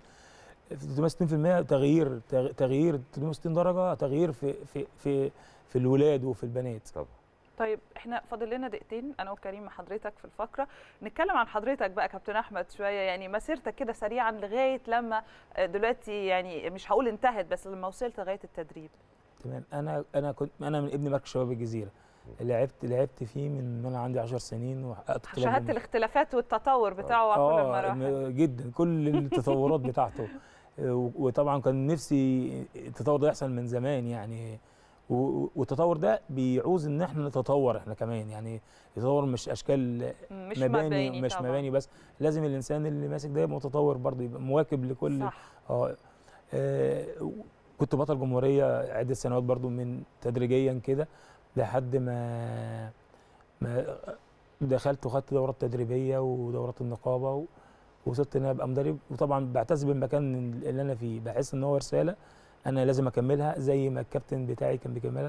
360% تغيير تغ- تغيير 360 درجه تغيير في في في في الولاد وفي البنات طبعا طيب احنا فاضل لنا دقيقتين انا وكريم مع حضرتك في الفقره نتكلم عن حضرتك بقى كابتن احمد شويه يعني مسيرتك كده سريعا لغايه لما آه، دلوقتي يعني مش هقول انتهت بس لما وصلت لغايه التدريب تمام انا انا كنت انا من ابن مركز شباب الجزيره لعبت لعبت فيه من وانا عندي 10 سنين وحققت بطولات شهاده جمهورية. الاختلافات والتطور بتاعه على كل اه المراحل م- جدا كل التطورات بتاعته آه، و- وطبعا كان نفسي التطور ده يحصل من زمان يعني و- والتطور ده بيعوز ان احنا نتطور احنا كمان يعني التطور مش اشكال مش مباني, مباني مش طبعاً. مباني بس لازم الانسان اللي ماسك ده يبقى متطور برضه يبقى مواكب لكل صح اه آه، كنت بطل جمهوريه عده سنوات برضو من تدريجيا كده لحد ما ما دخلت وخدت دورات تدريبيه ودورات النقابه و- ووصلت ان انا ابقى مدرب وطبعا بعتز بالمكان اللي انا فيه بحس ان هو رساله انا لازم اكملها زي ما الكابتن بتاعي كان بيكملها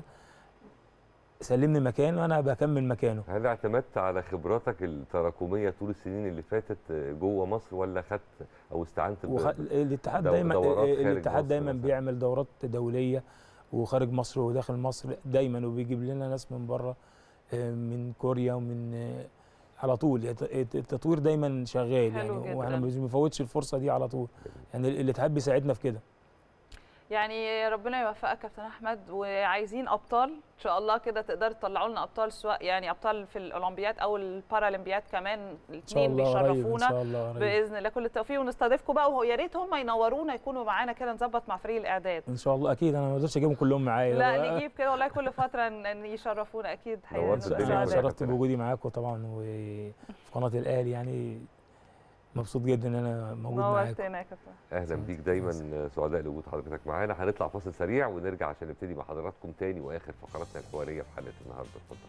سلمني مكان وانا بكمل مكانه هل اعتمدت على خبراتك التراكميه طول السنين اللي فاتت آه، جوه مصر ولا خدت او استعنت ب- وخ... الاتحاد دو- دايما دورات خارج الاتحاد مصر دايما مثلاً. بيعمل دورات دوليه وخارج مصر وداخل مصر دايما وبيجيب لنا ناس من بره آه، من كوريا ومن آه، على طول يعني الت- التطوير دايما شغال حلو يعني جداً. واحنا ما بنفوتش الفرصه دي على طول يعني الاتحاد بيساعدنا في كده يعني ربنا يوفقك كابتن احمد وعايزين ابطال ان شاء الله كده تقدروا تطلعوا لنا ابطال سواء يعني ابطال في الاولمبياد او البارالمبياد كمان ان شاء الاثنين الله قريب ان بيشرفونا شاء الله قريب باذن الله كل التوفيق ونستضيفكم بقى ويا ريت هم ينورونا يكونوا معانا كده نظبط مع فريق الاعداد ان شاء الله اكيد انا ما اقدرش اجيبهم كلهم معايا لا نجيب كده والله كل فتره ن- ن- يشرفونا اكيد نورت هيبقى الدنيا انا سعداء. شرفت بوجودي معاكم طبعا وفي قناه الاهلي يعني مبسوط جدا ان انا موجود معاكم نورتنا يا كابتن اهلا بيك دايما سعداء لوجود حضرتك معانا هنطلع فاصل سريع ونرجع عشان نبتدي مع حضراتكم تاني واخر فقراتنا الحواريه في حلقه النهارده اتفضل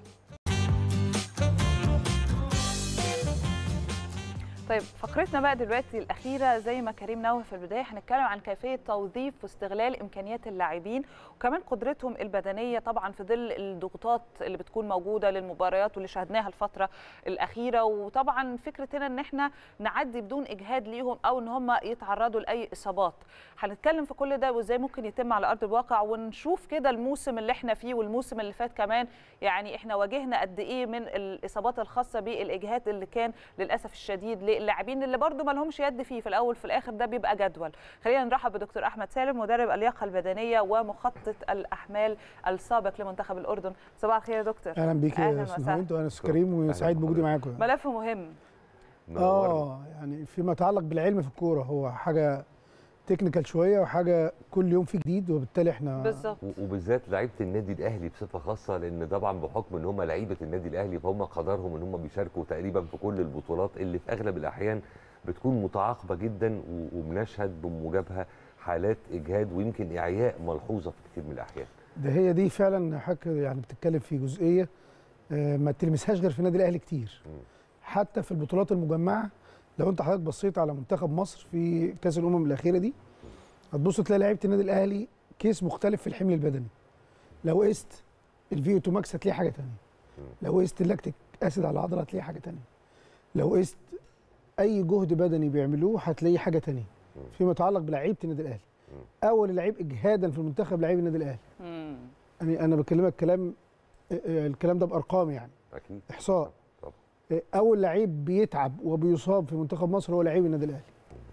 طيب فقرتنا بقى دلوقتي الأخيرة زي ما كريم نوه في البداية هنتكلم عن كيفية توظيف واستغلال إمكانيات اللاعبين وكمان قدرتهم البدنية طبعا في ظل الضغوطات اللي بتكون موجودة للمباريات واللي شاهدناها الفترة الأخيرة وطبعا فكرة هنا إن احنا نعدي بدون إجهاد ليهم أو إن هم يتعرضوا لأي إصابات هنتكلم في كل ده وإزاي ممكن يتم على أرض الواقع ونشوف كده الموسم اللي احنا فيه والموسم اللي فات كمان يعني احنا واجهنا قد إيه من الإصابات الخاصة بالإجهاد اللي كان للأسف الشديد للاعبين اللي برضو ما لهمش يد فيه في الاول في الاخر ده بيبقى جدول خلينا نرحب بدكتور احمد سالم مدرب اللياقه البدنيه ومخطط الاحمال السابق لمنتخب الاردن صباح الخير يا دكتور اهلا بيك أهلاً يا استاذ وسهلاً. هند وانا أستاذ كريم أهلاً وسعيد بوجودي بحضرتك. معاكم ملف مهم منورنا. اه يعني فيما يتعلق بالعلم في الكوره هو حاجه تكنيكال شويه وحاجه كل يوم في جديد وبالتالي احنا بالظبط و- وبالذات لعيبه النادي الاهلي بصفه خاصه لان طبعا بحكم ان هم لعيبه النادي الاهلي فهم قدرهم ان هم بيشاركوا تقريبا في كل البطولات اللي في اغلب الاحيان بتكون متعاقبه جدا و- وبنشهد بموجبها حالات اجهاد ويمكن اعياء ملحوظه في كتير من الاحيان ده هي دي فعلا حضرتك يعني بتتكلم في جزئيه آه، ما تلمسهاش غير في النادي الاهلي كتير مم. حتى في البطولات المجمعه لو انت حضرتك بصيت على منتخب مصر في كاس الامم الاخيره دي هتبص تلاقي لعيبه النادي الاهلي كيس مختلف في الحمل البدني لو قست الفيو تو ماكس هتلاقي حاجه تانية لو قست اللاكتيك اسيد على العضله هتلاقي حاجه تانية لو قست اي جهد بدني بيعملوه هتلاقي حاجه تانية فيما يتعلق بلعيبه النادي الاهلي اول لعيب اجهادا في المنتخب لعيب النادي الاهلي مم. يعني انا بكلمك كلام آه، آه، الكلام ده بارقام يعني اكيد احصاء طبعا آه، اول لعيب بيتعب وبيصاب في منتخب مصر هو لعيب النادي الاهلي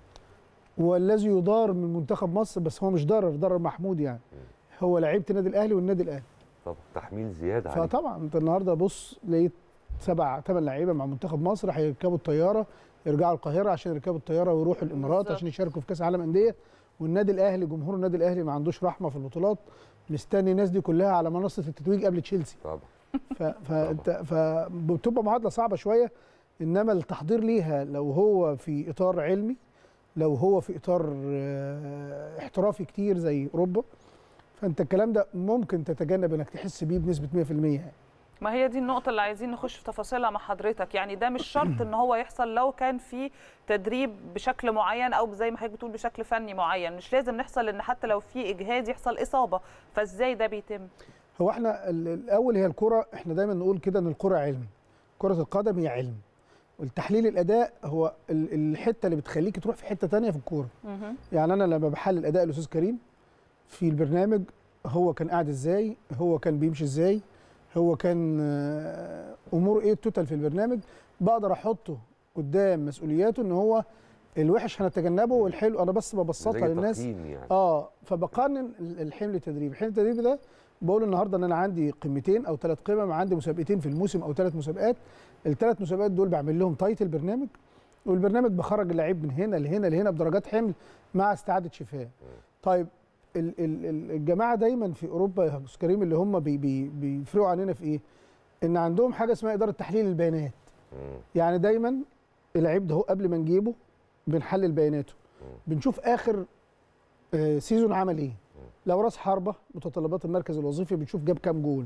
والذي يضار من منتخب مصر بس هو مش ضرر ضرر محمود يعني هو لعيبه النادي الاهلي والنادي الاهلي طبعا تحميل زياده عليه فطبعا انت النهارده بص لقيت سبع ثمان لعيبه مع منتخب مصر هيركبوا الطياره يرجعوا القاهره عشان يركبوا الطياره ويروحوا الامارات بالظبط. عشان يشاركوا في كاس العالم انديه والنادي الاهلي جمهور النادي الاهلي ما عندوش رحمه في البطولات مستني الناس دي كلها على منصه التتويج قبل تشيلسي طبعا ف... فانت فبتبقى معادله صعبه شويه انما التحضير ليها لو هو في اطار علمي لو هو في اطار آه، احترافي كتير زي اوروبا فانت الكلام ده ممكن تتجنب انك تحس بيه بنسبه 100% يعني ما هي دي النقطة اللي عايزين نخش في تفاصيلها مع حضرتك يعني ده مش شرط ان هو يحصل لو كان في تدريب بشكل معين او زي ما حضرتك بتقول بشكل فني معين مش لازم نحصل ان حتى لو في اجهاد يحصل اصابة فازاي ده بيتم هو احنا ال- الاول هي الكره احنا دايما نقول كده ان الكره علم كره القدم هي علم والتحليل الاداء هو ال- الحته اللي بتخليك تروح في حته تانية في الكوره مهم. يعني انا لما بحلل اداء الاستاذ كريم في البرنامج هو كان قاعد ازاي هو كان بيمشي ازاي هو كان آه، امور ايه التوتال في البرنامج بقدر احطه قدام مسؤولياته ان هو الوحش هنتجنبه والحلو انا بس ببسطها زي للناس تقييم يعني اه فبقارن ال- الحمل التدريبي الحمل التدريبي ده بقول النهارده ان انا عندي قمتين او ثلاث قمم عندي مسابقتين في الموسم او ثلاث مسابقات الثلاث مسابقات دول بعمل لهم تايتل برنامج والبرنامج بخرج اللعيب من هنا لهنا لهنا بدرجات حمل مع استعاده شفاء طيب ال- ال- ال- الجماعه دايما في اوروبا يا استاذ كريم اللي هم بي بي بيفرقوا عننا في ايه ان عندهم حاجه اسمها اداره تحليل البيانات مم. يعني دايما اللعيب ده هو قبل ما نجيبه بنحلل بياناته بنشوف اخر آه، سيزون عمل ايه لو راس حربه متطلبات المركز الوظيفي بنشوف جاب كام جول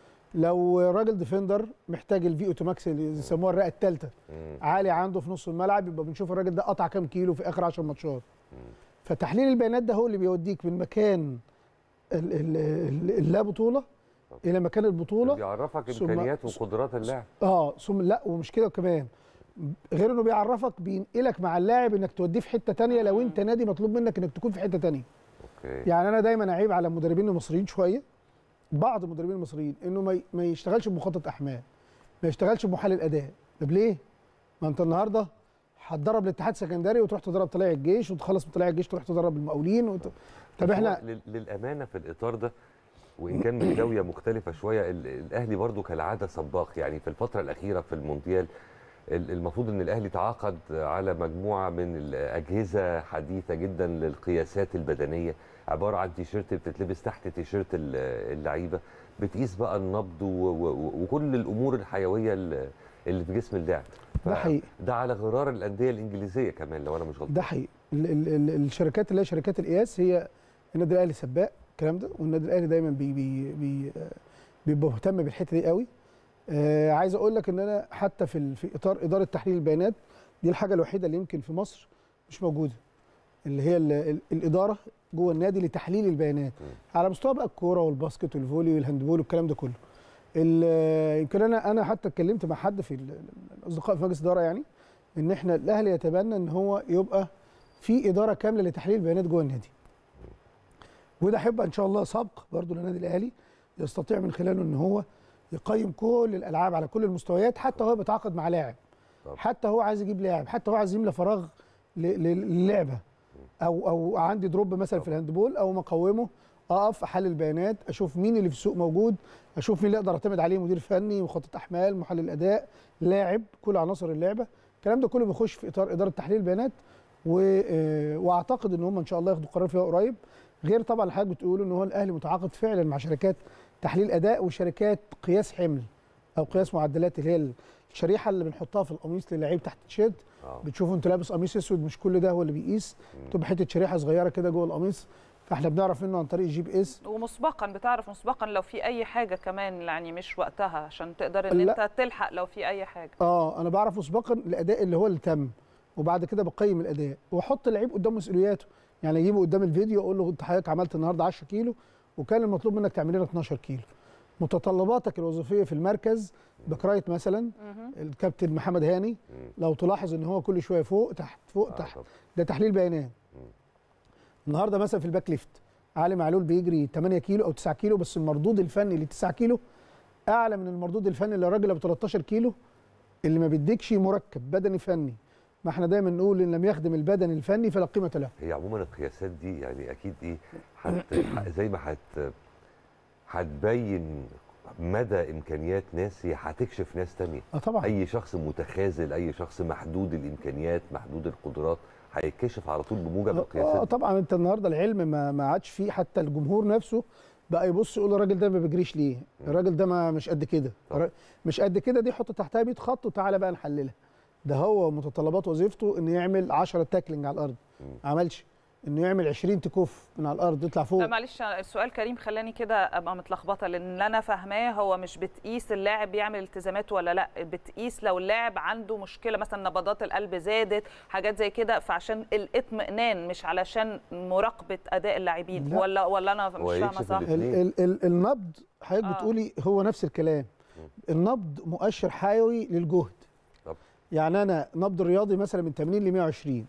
لو راجل ديفندر محتاج الفي اوتوماكس اللي يسموها الرئه الثالثه مم. عالي عنده في نص الملعب يبقى بنشوف الراجل ده قطع كام كيلو في اخر 10 ماتشات فتحليل البيانات ده هو اللي بيوديك من مكان ال- ال- ال- اللا بطوله الى مكان البطوله بيعرفك ثم- امكانيات وقدرات اللاعب اه ثم لا ومش كده كمان غير انه بيعرفك بينقلك مع اللاعب انك توديه في حته تانية لو انت نادي مطلوب منك انك تكون في حته تانية اوكي يعني انا دايما اعيب على المدربين المصريين شويه بعض المدربين المصريين انه ما ي- ما يشتغلش بمخطط احمال ما يشتغلش بمحلل اداء طب ليه ما انت النهارده هتدرب الاتحاد السكندري وتروح تدرب طلائع الجيش وتخلص من طلائع الجيش تروح تدرب المقاولين وت... طب بس احنا هو لل- للامانه في الاطار ده وان كان من زاويه مختلفه شويه ال- الاهلي برضو كالعاده سباق يعني في الفتره الاخيره في المونديال ال- المفروض ان الاهلي تعاقد على مجموعه من الاجهزه حديثه جدا للقياسات البدنيه عباره عن تيشيرت بتتلبس تحت تيشيرت ال- اللعيبه بتقيس بقى النبض و- و- وكل الامور الحيويه ال- اللي في جسم اللاعب ده ف- حقيقي. ده على غرار الانديه الانجليزيه كمان لو انا مش غلطان ده حقيقي ال ال ال الشركات اللي هي شركات القياس هي النادي الاهلي سباق الكلام ده والنادي الاهلي دايما بي بي بي آه، بيبقى مهتم بالحته دي قوي آه عايز اقول لك ان انا حتى في ال- في اطار اداره تحليل البيانات دي الحاجه الوحيده اللي يمكن في مصر مش موجوده اللي هي ال ال الاداره جوه النادي لتحليل البيانات على مستوى بقى الكوره والباسكت والفولي والهاندبول والكلام ده كله ال- يمكن انا انا حتى اتكلمت مع حد في ال- الاصدقاء في مجلس الاداره يعني ان احنا الاهلي يتبنى ان هو يبقى في اداره كامله لتحليل البيانات جوه النادي وده هيبقى ان شاء الله سبق برضو للنادي الاهلي يستطيع من خلاله ان هو يقيم كل الالعاب على كل المستويات حتى هو بيتعاقد مع لاعب طبعا. حتى هو عايز يجيب لاعب حتى هو عايز يملى فراغ ل- ل- للعبه او او عندي دروب مثلا في الهاندبول او مقومه اقف احلل بيانات اشوف مين اللي في السوق موجود اشوف مين اللي اقدر اعتمد عليه مدير فني مخطط احمال محلل اداء لاعب كل عناصر اللعبه الكلام ده كله بيخش في اطار اداره تحليل البيانات و... آه، واعتقد ان هم ان شاء الله ياخدوا قرار فيها قريب غير طبعا اللي حضرتك بتقوله ان هو الاهلي متعاقد فعلا مع شركات تحليل اداء وشركات قياس حمل او قياس معدلات اللي هي الشريحه اللي بنحطها في القميص للعيب تحت التيشيرت اه بتشوفوا انت لابس قميص اسود مش كل ده هو اللي بيقيس تبقى حته شريحه صغيره كده جوه القميص فاحنا بنعرف منه عن طريق الجي بي اس ومسبقا بتعرف مسبقا لو في اي حاجه كمان يعني مش وقتها عشان تقدر ان لا. انت تلحق لو في اي حاجه اه انا بعرف مسبقا الاداء اللي هو اللي تم وبعد كده بقيم الاداء واحط اللعيب قدام مسؤولياته يعني اجيبه قدام الفيديو اقول له انت حضرتك عملت النهارده 10 كيلو وكان المطلوب منك تعمل لنا 12 كيلو متطلباتك الوظيفيه في المركز بكرايت مثلا الكابتن محمد هاني لو تلاحظ ان هو كل شويه فوق تحت فوق آه، تحت طبعاً. ده تحليل بيانات النهارده مثلا في الباك ليفت علي معلول بيجري 8 كيلو او 9 كيلو بس المردود الفني ل 9 كيلو اعلى من المردود الفني للراجل ابو 13 كيلو اللي ما بيديكش مركب بدني فني ما احنا دايما نقول ان لم يخدم البدن الفني فلا قيمه له هي عموما القياسات دي يعني اكيد ايه حت زي ما هت هتبين مدى امكانيات ناس هي هتكشف ناس تانية اه طبعا اي شخص متخاذل اي شخص محدود الامكانيات محدود القدرات هيتكشف على طول بموجب اه القياسات دي. طبعا انت النهارده العلم ما ما عادش فيه حتى الجمهور نفسه بقى يبص يقول الراجل ده ما بيجريش ليه؟ الراجل ده ما مش قد كده طبعا. مش قد كده دي حط تحتها 100 خط وتعالى بقى نحللها ده هو متطلبات وظيفته انه يعمل 10 تاكلينج على الارض ما عملش انه يعمل 20 تكوف من على الارض يطلع فوق لا معلش السؤال كريم خلاني كده ابقى متلخبطه لان اللي انا فاهماه هو مش بتقيس اللاعب بيعمل التزامات ولا لا بتقيس لو اللاعب عنده مشكله مثلا نبضات القلب زادت حاجات زي كده فعشان الاطمئنان مش علشان مراقبه اداء اللاعبين لا. ولا ولا انا هو مش فاهمه يكشف صح ال- ال ال ال النبض حضرتك آه. بتقولي هو نفس الكلام النبض مؤشر حيوي للجهد طب. يعني انا نبض الرياضي مثلا من 80 ل 120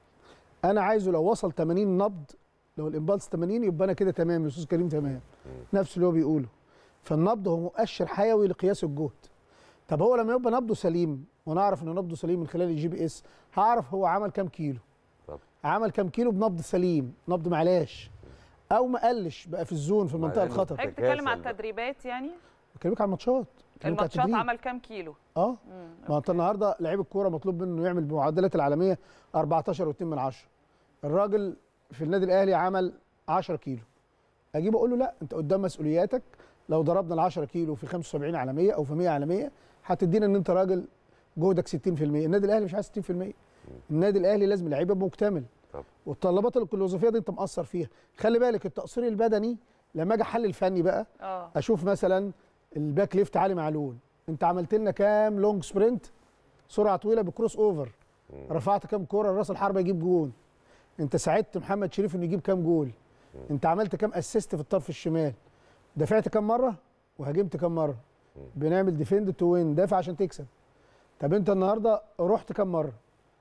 انا عايزه لو وصل 80 نبض لو الامبالس 80 يبقى انا كده تمام يا استاذ كريم تمام نفس اللي هو بيقوله فالنبض هو مؤشر حيوي لقياس الجهد طب هو لما يبقى نبضه سليم وانا اعرف ان نبضه سليم من خلال الجي بي اس هعرف هو عمل كام كيلو طب. عمل كام كيلو بنبض سليم نبض معلاش او ما قلش بقى في الزون في منطقه مع إنه الخطر حضرتك بتتكلم عن تكاسل بقى. التدريبات يعني بكلمك عن الماتشات بكلمك عن الماتشات التدريب. عمل كام كيلو اه مم. ما انت النهارده لعيب الكوره مطلوب منه يعمل بمعدلات العالميه 14 و2 من 10 الراجل في النادي الاهلي عمل 10 كيلو اجيب اقول له لا انت قدام مسؤولياتك لو ضربنا ال 10 كيلو في 75 عالميه او في 100 عالميه هتدينا ان انت راجل جهدك 60% النادي الاهلي مش عايز 60% النادي الاهلي لازم لعيبه مكتمل طب. والطلبات الوظيفيه دي انت مقصر فيها خلي بالك التقصير البدني لما اجي احلل فني بقى اه اشوف مثلا الباك ليفت علي معلول انت عملت لنا كام لونج سبرنت سرعه طويله بكروس اوفر رفعت كام كوره راس الحربه يجيب جون انت ساعدت محمد شريف انه يجيب كام جول انت عملت كام اسيست في الطرف الشمال دافعت كام مره وهاجمت كام مره بنعمل ديفند تو وين دافع عشان تكسب طب انت النهارده رحت كام مره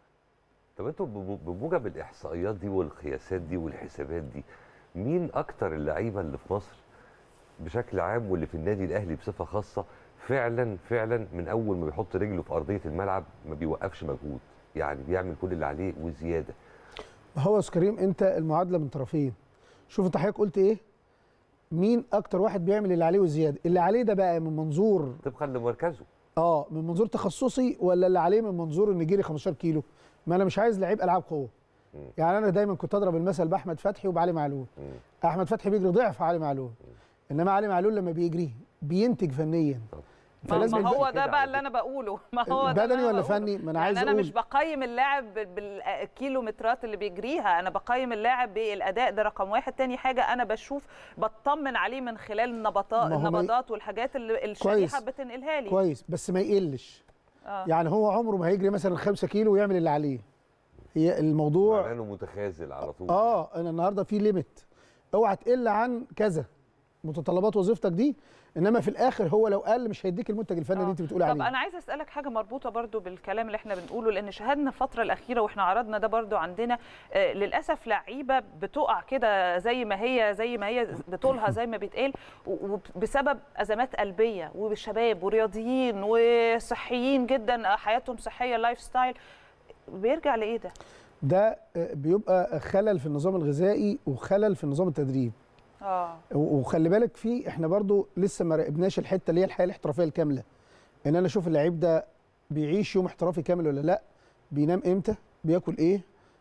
طب انتوا بم- بموجب الاحصائيات دي والقياسات دي والحسابات دي مين اكتر اللعيبه اللي في مصر بشكل عام واللي في النادي الاهلي بصفه خاصه فعلا فعلا من اول ما بيحط رجله في ارضيه الملعب ما بيوقفش مجهود يعني بيعمل كل اللي عليه وزياده هو يا أستاذ كريم انت المعادله من طرفين شوف انت حضرتك قلت ايه مين اكتر واحد بيعمل اللي عليه وزياده اللي عليه ده بقى من منظور طبقا لمركزه اه من منظور تخصصي ولا اللي عليه من منظور ان جري 15 كيلو ما انا مش عايز لعيب العاب قوه مم. يعني انا دايما كنت اضرب المثل باحمد فتحي وبعلي معلول مم. احمد فتحي بيجري ضعف علي معلول انما علي معلول لما بيجري بينتج فنيا طب. ما فلازم ما هو البدني ده كده بقى على اللي انا بقوله ما هو ده اللي بدني أنا ولا بقوله. فني ما انا يعني عايز انا اقول مش بقيم اللاعب بال- بالكيلومترات اللي بيجريها انا بقيم اللاعب بالاداء ده رقم واحد تاني حاجه انا بشوف بطمن عليه من خلال النبضات ما هو ما ي- النبضات والحاجات اللي الشريحه بتنقلها لي كويس بس ما يقلش آه. يعني هو عمره ما هيجري مثلا 5 كيلو ويعمل اللي عليه هي الموضوع معناه انه متخاذل على طول اه انا النهارده في ليميت اوعى تقل عن كذا متطلبات وظيفتك دي انما في الاخر هو لو قل مش هيديك المنتج الفني اللي آه. انت بتقول طب عليه انا عايزه اسالك حاجه مربوطه برضو بالكلام اللي احنا بنقوله لان شاهدنا الفتره الاخيره واحنا عرضنا ده برضو عندنا آه، للاسف لعيبه بتقع كده زي ما هي زي ما هي بطولها زي ما بيتقال و- وبسبب ازمات قلبيه وشباب ورياضيين وصحيين جدا حياتهم صحيه لايف ستايل بيرجع لايه ده؟ ده آه، بيبقى خلل في النظام الغذائي وخلل في نظام التدريب اه و- وخلي بالك في احنا برضو لسه ما راقبناش الحته اللي هي الحياه الاحترافيه الكامله ان انا اشوف اللعيب ده بيعيش يوم احترافي كامل ولا لا بينام امتى بياكل ايه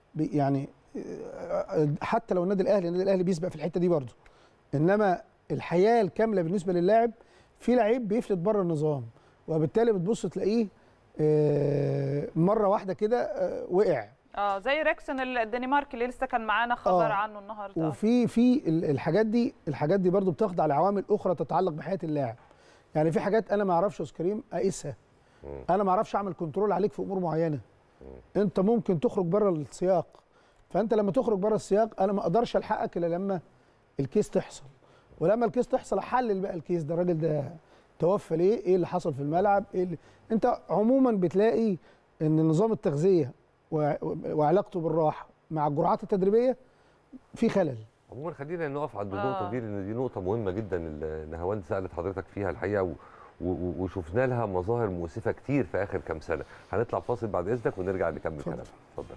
بي- يعني آه، حتى لو النادي الاهلي النادي الاهلي بيسبق في الحته دي برضه انما الحياه الكامله بالنسبه للاعب في لعيب بيفلت بره النظام وبالتالي بتبص تلاقيه آه، مره واحده كده آه، وقع اه زي ريكسون الدنماركي اللي لسه كان معانا خبر آه. عنه النهارده وفي في ال- الحاجات دي الحاجات دي برضو بتخضع لعوامل اخرى تتعلق بحياه اللاعب يعني في حاجات انا ما اعرفش يا أستاذ كريم اقيسها انا ما اعرفش اعمل كنترول عليك في امور معينه انت ممكن تخرج بره السياق فانت لما تخرج بره السياق انا ما اقدرش الحقك الا لما الكيس تحصل ولما الكيس تحصل احلل بقى الكيس ده الراجل ده توفى ليه ايه اللي حصل في الملعب ايه اللي... انت عموما بتلاقي ان نظام التغذيه و... وعلاقته بالراحه مع الجرعات التدريبيه في خلل عموما خلينا نقف عند آه. النقطه دي لان دي نقطه مهمه جدا اللي نهاوند سالت حضرتك فيها الحقيقه و... و... و- وشفنا لها مظاهر مؤسفه كتير في اخر كام سنه هنطلع فاصل بعد اذنك ونرجع نكمل اتفضل. كلامنا اتفضل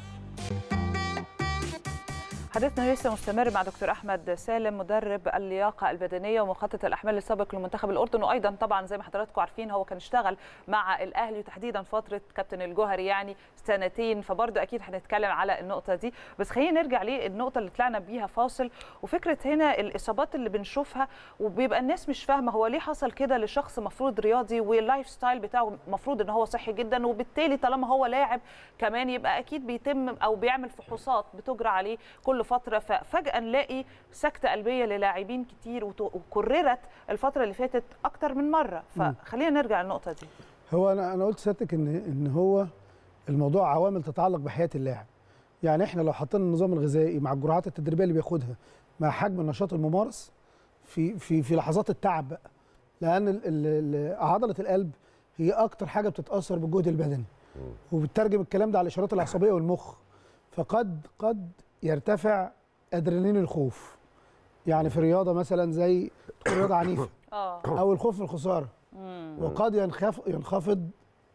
حديثنا لسه مستمر مع دكتور احمد سالم مدرب اللياقه البدنيه ومخطط الاحمال السابق لمنتخب الاردن وايضا طبعا زي ما حضراتكم عارفين هو كان اشتغل مع الاهلي وتحديدا فتره كابتن الجوهري يعني سنتين فبرضه اكيد هنتكلم على النقطه دي بس خلينا نرجع للنقطه اللي طلعنا بيها فاصل وفكره هنا الاصابات اللي بنشوفها وبيبقى الناس مش فاهمه هو ليه حصل كده لشخص مفروض رياضي واللايف ستايل بتاعه مفروض ان هو صحي جدا وبالتالي طالما هو لاعب كمان يبقى اكيد بيتم او بيعمل فحوصات بتجرى عليه كل فتره ففجاه نلاقي سكته قلبيه للاعبين كتير وت- وكررت الفتره اللي فاتت اكتر من مره فخلينا نرجع للنقطه دي هو انا انا قلت سيادتك ان ان هو الموضوع عوامل تتعلق بحياه اللاعب يعني احنا لو حطينا النظام الغذائي مع الجرعات التدريبيه اللي بياخدها مع حجم النشاط الممارس في في في لحظات التعب بقى لان ال- ال- ال- عضله القلب هي اكتر حاجه بتتاثر بالجهد البدني وبتترجم الكلام ده على الاشارات العصبيه والمخ فقد قد يرتفع ادرينالين الخوف يعني في رياضه مثلا زي تكون رياضه عنيفه اه او الخوف من الخساره وقد ينخف ينخفض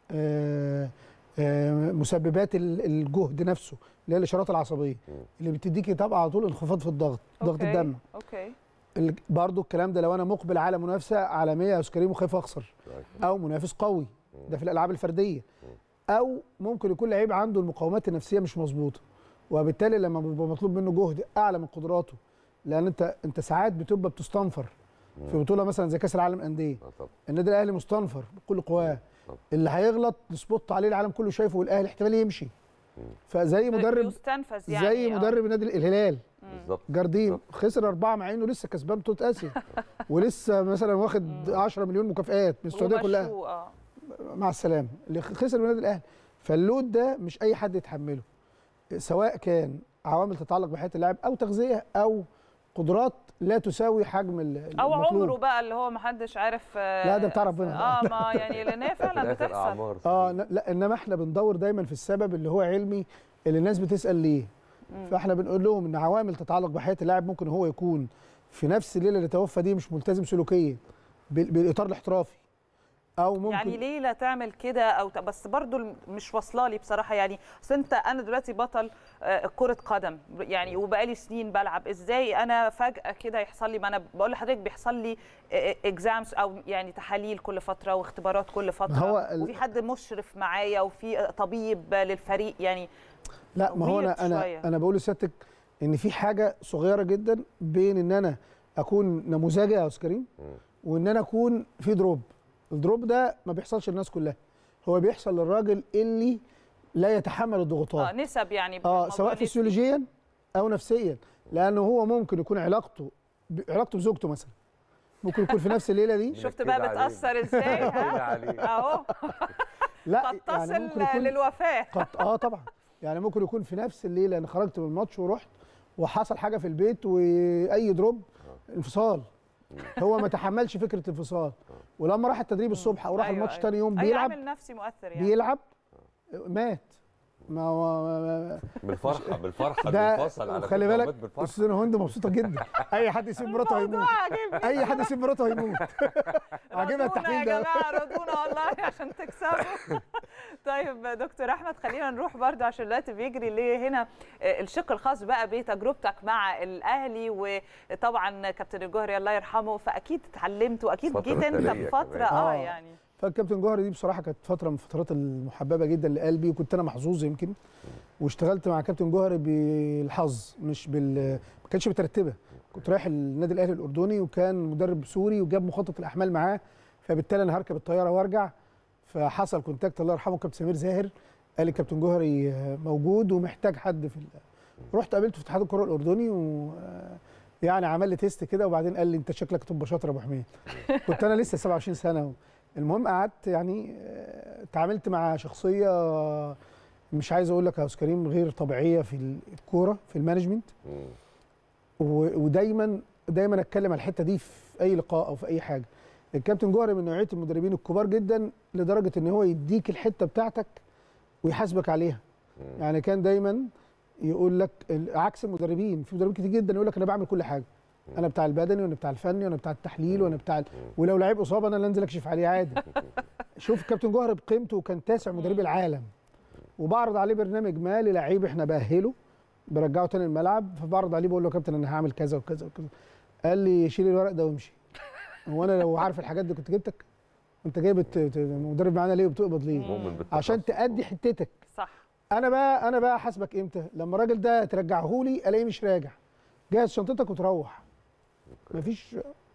آه، آه، مسببات ال- الجهد نفسه اللي هي الاشارات العصبيه اللي بتديكي طبعا على طول انخفاض في الضغط ضغط أوكي، الدم اوكي ال- برضو الكلام ده لو انا مقبل على منافسه عالميه يا أستاذ كريم وخايف اخسر او منافس قوي ده في الالعاب الفرديه او ممكن يكون لعيب عنده المقاومات النفسيه مش مظبوطه وبالتالي لما بيبقى مطلوب منه جهد اعلى من قدراته لان انت انت ساعات بتبقى بتستنفر في بطوله مثلا زي كاس العالم للانديه آه طبعا النادي الاهلي مستنفر بكل قواه اللي هيغلط سبوت عليه العالم كله شايفه والاهلي احتمال يمشي فزي مدرب يستنفذ يعني زي آه. مدرب النادي الهلال بالظبط جارديم بالظبط. خسر أربعة مع إنه لسه كسبان بطولة آسيا ولسه مثلا واخد 10 مليون مكافآت من السعودية كلها ومشوه، آه. مع السلامة اللي خسر من النادي الأهلي فاللود ده مش أي حد يتحمله سواء كان عوامل تتعلق بحياة اللاعب أو تغذية أو قدرات لا تساوي حجم ال- او المطلوب. عمره بقى اللي هو ما حدش عارف آه، لا، ده بتاع ربنا. اه ما يعني لان هي في فعلا الاخر بتحصل اعمار اه ن- لا انما احنا بندور دايما في السبب اللي هو علمي اللي الناس بتسال ليه فاحنا بنقول لهم ان عوامل تتعلق بحياه اللاعب ممكن هو يكون في نفس الليله اللي توفى دي مش ملتزم سلوكيا بال- بالاطار الاحترافي او ممكن يعني ليه لا تعمل كده او ت... بس برضو الم- مش واصله لي بصراحه يعني اصل انت انا دلوقتي بطل آه، كره قدم يعني وبقالي سنين بلعب ازاي انا فجاه كده يحصل لي ما انا بقول لحضرتك بيحصل لي اكزامز او يعني تحاليل كل فتره واختبارات كل فتره هو ال- وفي حد مشرف معايا وفي طبيب للفريق يعني لا ما هو weird انا انا شوية. انا بقول لسيادتك ان في حاجه صغيره جدا بين ان انا اكون نموذجي يا استاذ كريم وان انا اكون في دروب الدروب ده ما بيحصلش للناس كلها هو بيحصل للراجل اللي لا يتحمل اه الضغوطات نسب يعني اه موضوع سواء نسبي. فسيولوجيا او نفسيا لانه هو ممكن يكون علاقته ب- علاقته بزوجته مثلا ممكن يكون في نفس الليله دي شفت بقى منكدة عليه. بتاثر ازاي كده ها عليه اهو لا قد يعني تصل ممكن يكون للوفاه قد اه طبعا يعني ممكن يكون في نفس الليله انا خرجت من الماتش ورحت وحصل حاجه في البيت واي دروب انفصال هو ما تحملش فكره انفصال ولما راح التدريب الصبح او راح أيوة، الماتش أيوة. تاني يوم اي بيلعب عامل نفسي مؤثر يعني بيلعب مات ما هو ما- بالفرحه بالفرحه ده المنفصل على خلي فكرة، بالك مات بالفرحه استاذ هند مبسوطه جدا اي حد يسيب مراته هيموت الموضوع عاجبني اي حد يسيب مراته هيموت عاجبها رضونا يا التحليل ده جماعه رضونا والله عشان تكسبوا طيب دكتور احمد خلينا نروح برضه عشان الوقت بيجري ليه هنا آه، الشق الخاص بقى بتجربتك مع الاهلي وطبعا كابتن الجوهري الله يرحمه فاكيد اتعلمت واكيد فترة جيت انت ثرية بفتره كمان. اه آه. يعني فالكابتن جوهري دي بصراحه كانت فتره من الفترات المحببه جدا لقلبي وكنت انا محظوظ يمكن واشتغلت مع كابتن جوهري بالحظ مش بال ما كانتش مترتبه كنت رايح النادي الاهلي الاردني وكان مدرب سوري وجاب مخطط الاحمال معاه فبالتالي انا هركب الطياره وارجع فحصل كونتاكت الله يرحمه كابتن سمير زاهر قال لي كابتن جوهري موجود ومحتاج حد في ال... رحت قابلته في اتحاد الكره الاردني و يعني عمل لي تيست كده وبعدين قال لي انت شكلك تبقى شاطر يا ابو حميد كنت انا لسه 27 سنه المهم قعدت يعني آه، اتعاملت مع شخصيه مش عايز اقول لك يا استاذ كريم غير طبيعيه في الكوره في المانجمنت مم. و- ودايما دايما اتكلم على الحته دي في اي لقاء او في اي حاجه الكابتن جوهري من نوعيه المدربين الكبار جدا لدرجه ان هو يديك الحته بتاعتك ويحاسبك عليها مم. يعني كان دايما يقول لك ال- عكس المدربين في مدربين كتير جدا يقول لك انا بعمل كل حاجه انا بتاع البدني وانا بتاع الفني وانا بتاع التحليل وانا بتاع ال- ولو لعيب اصابه انا اللي انزل اكشف عليه عادي شوف كابتن جوهر بقيمته كان تاسع مدربي العالم وبعرض عليه برنامج ما للعيب احنا باهله برجعه تاني الملعب فبعرض عليه بقول له يا كابتن انا هعمل كذا وكذا وكذا قال لي شيل الورق ده وامشي هو انا لو عارف الحاجات دي كنت جبتك انت جايب الت- ت- مدرب معانا ليه وبتقبض ليه مؤمن بالتخصص. عشان تأدي حتتك صح انا بقى انا بقى حاسبك امتى لما الراجل ده ترجعه لي الاقيه مش راجع جهز شنطتك وتروح مفيش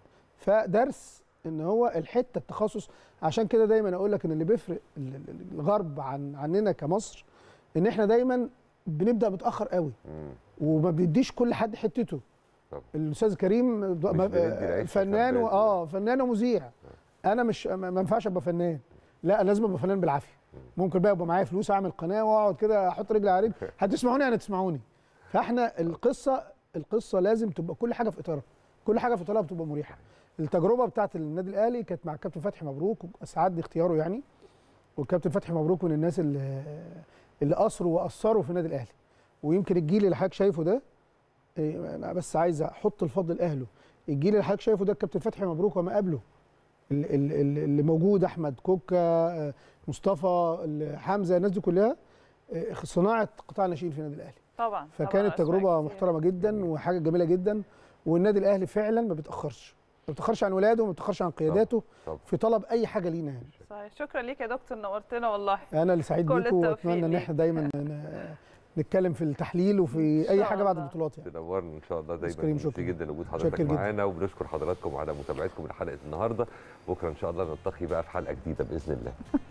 فدرس ان هو الحته التخصص عشان كده دايما اقول لك ان اللي بيفرق ال- ال- الغرب عن عننا كمصر ان احنا دايما بنبدا متاخر قوي مم. وما بيديش كل حد حتته طبعا. الاستاذ كريم ب- ما- بندي العيش فنان و... للفنان. اه فنان ومذيع انا مش ما ما ينفعش ابقى فنان لا لازم ابقى فنان بالعافيه ممكن بقى يبقى معايا فلوس اعمل قناه واقعد كده احط رجلي على رجل هتسمعوني يعني تسمعوني فاحنا القصه القصه لازم تبقى كل حاجه في اطارها كل حاجه في اطارها بتبقى مريحه التجربه بتاعت النادي الاهلي كانت مع الكابتن فتحي مبروك واسعدني اختياره يعني والكابتن فتحي مبروك من الناس اللي اللي اثروا واثروا في النادي الاهلي ويمكن الجيل اللي حضرتك شايفه ده إيه، انا بس عايز احط الفضل لاهله الجيل اللي حضرتك شايفه ده الكابتن فتحي مبروك وما قبله ال- ال- ال- اللي موجود احمد كوكا آه، مصطفى ال- حمزه الناس دي كلها آه، صناعه قطاع الناشئين في النادي الاهلي طبعا فكانت طبعاً تجربه أسمع كتير. محترمه جدا وحاجه جميله جدا والنادي الاهلي فعلا ما بيتاخرش ما بيتاخرش عن ولاده وما بيتاخرش عن قياداته طبعاً. في طلب اي حاجه لينا يعني صحيح شكرا ليك يا دكتور نورتنا والله انا اللي سعيد كل بيكم التوفيق واتمنى ان ليك. احنا دايما ن- نتكلم في التحليل وفي شاء اي حاجه بعد الله. البطولات يعني تنورنا ان شاء الله كريم، دايما ميرسي شكراً. جدا لوجود شكراً حضرتك جداً. معانا وبنشكر حضراتكم على متابعتكم لحلقه النهارده بكره ان شاء الله نلتقي بقى في حلقه جديده باذن الله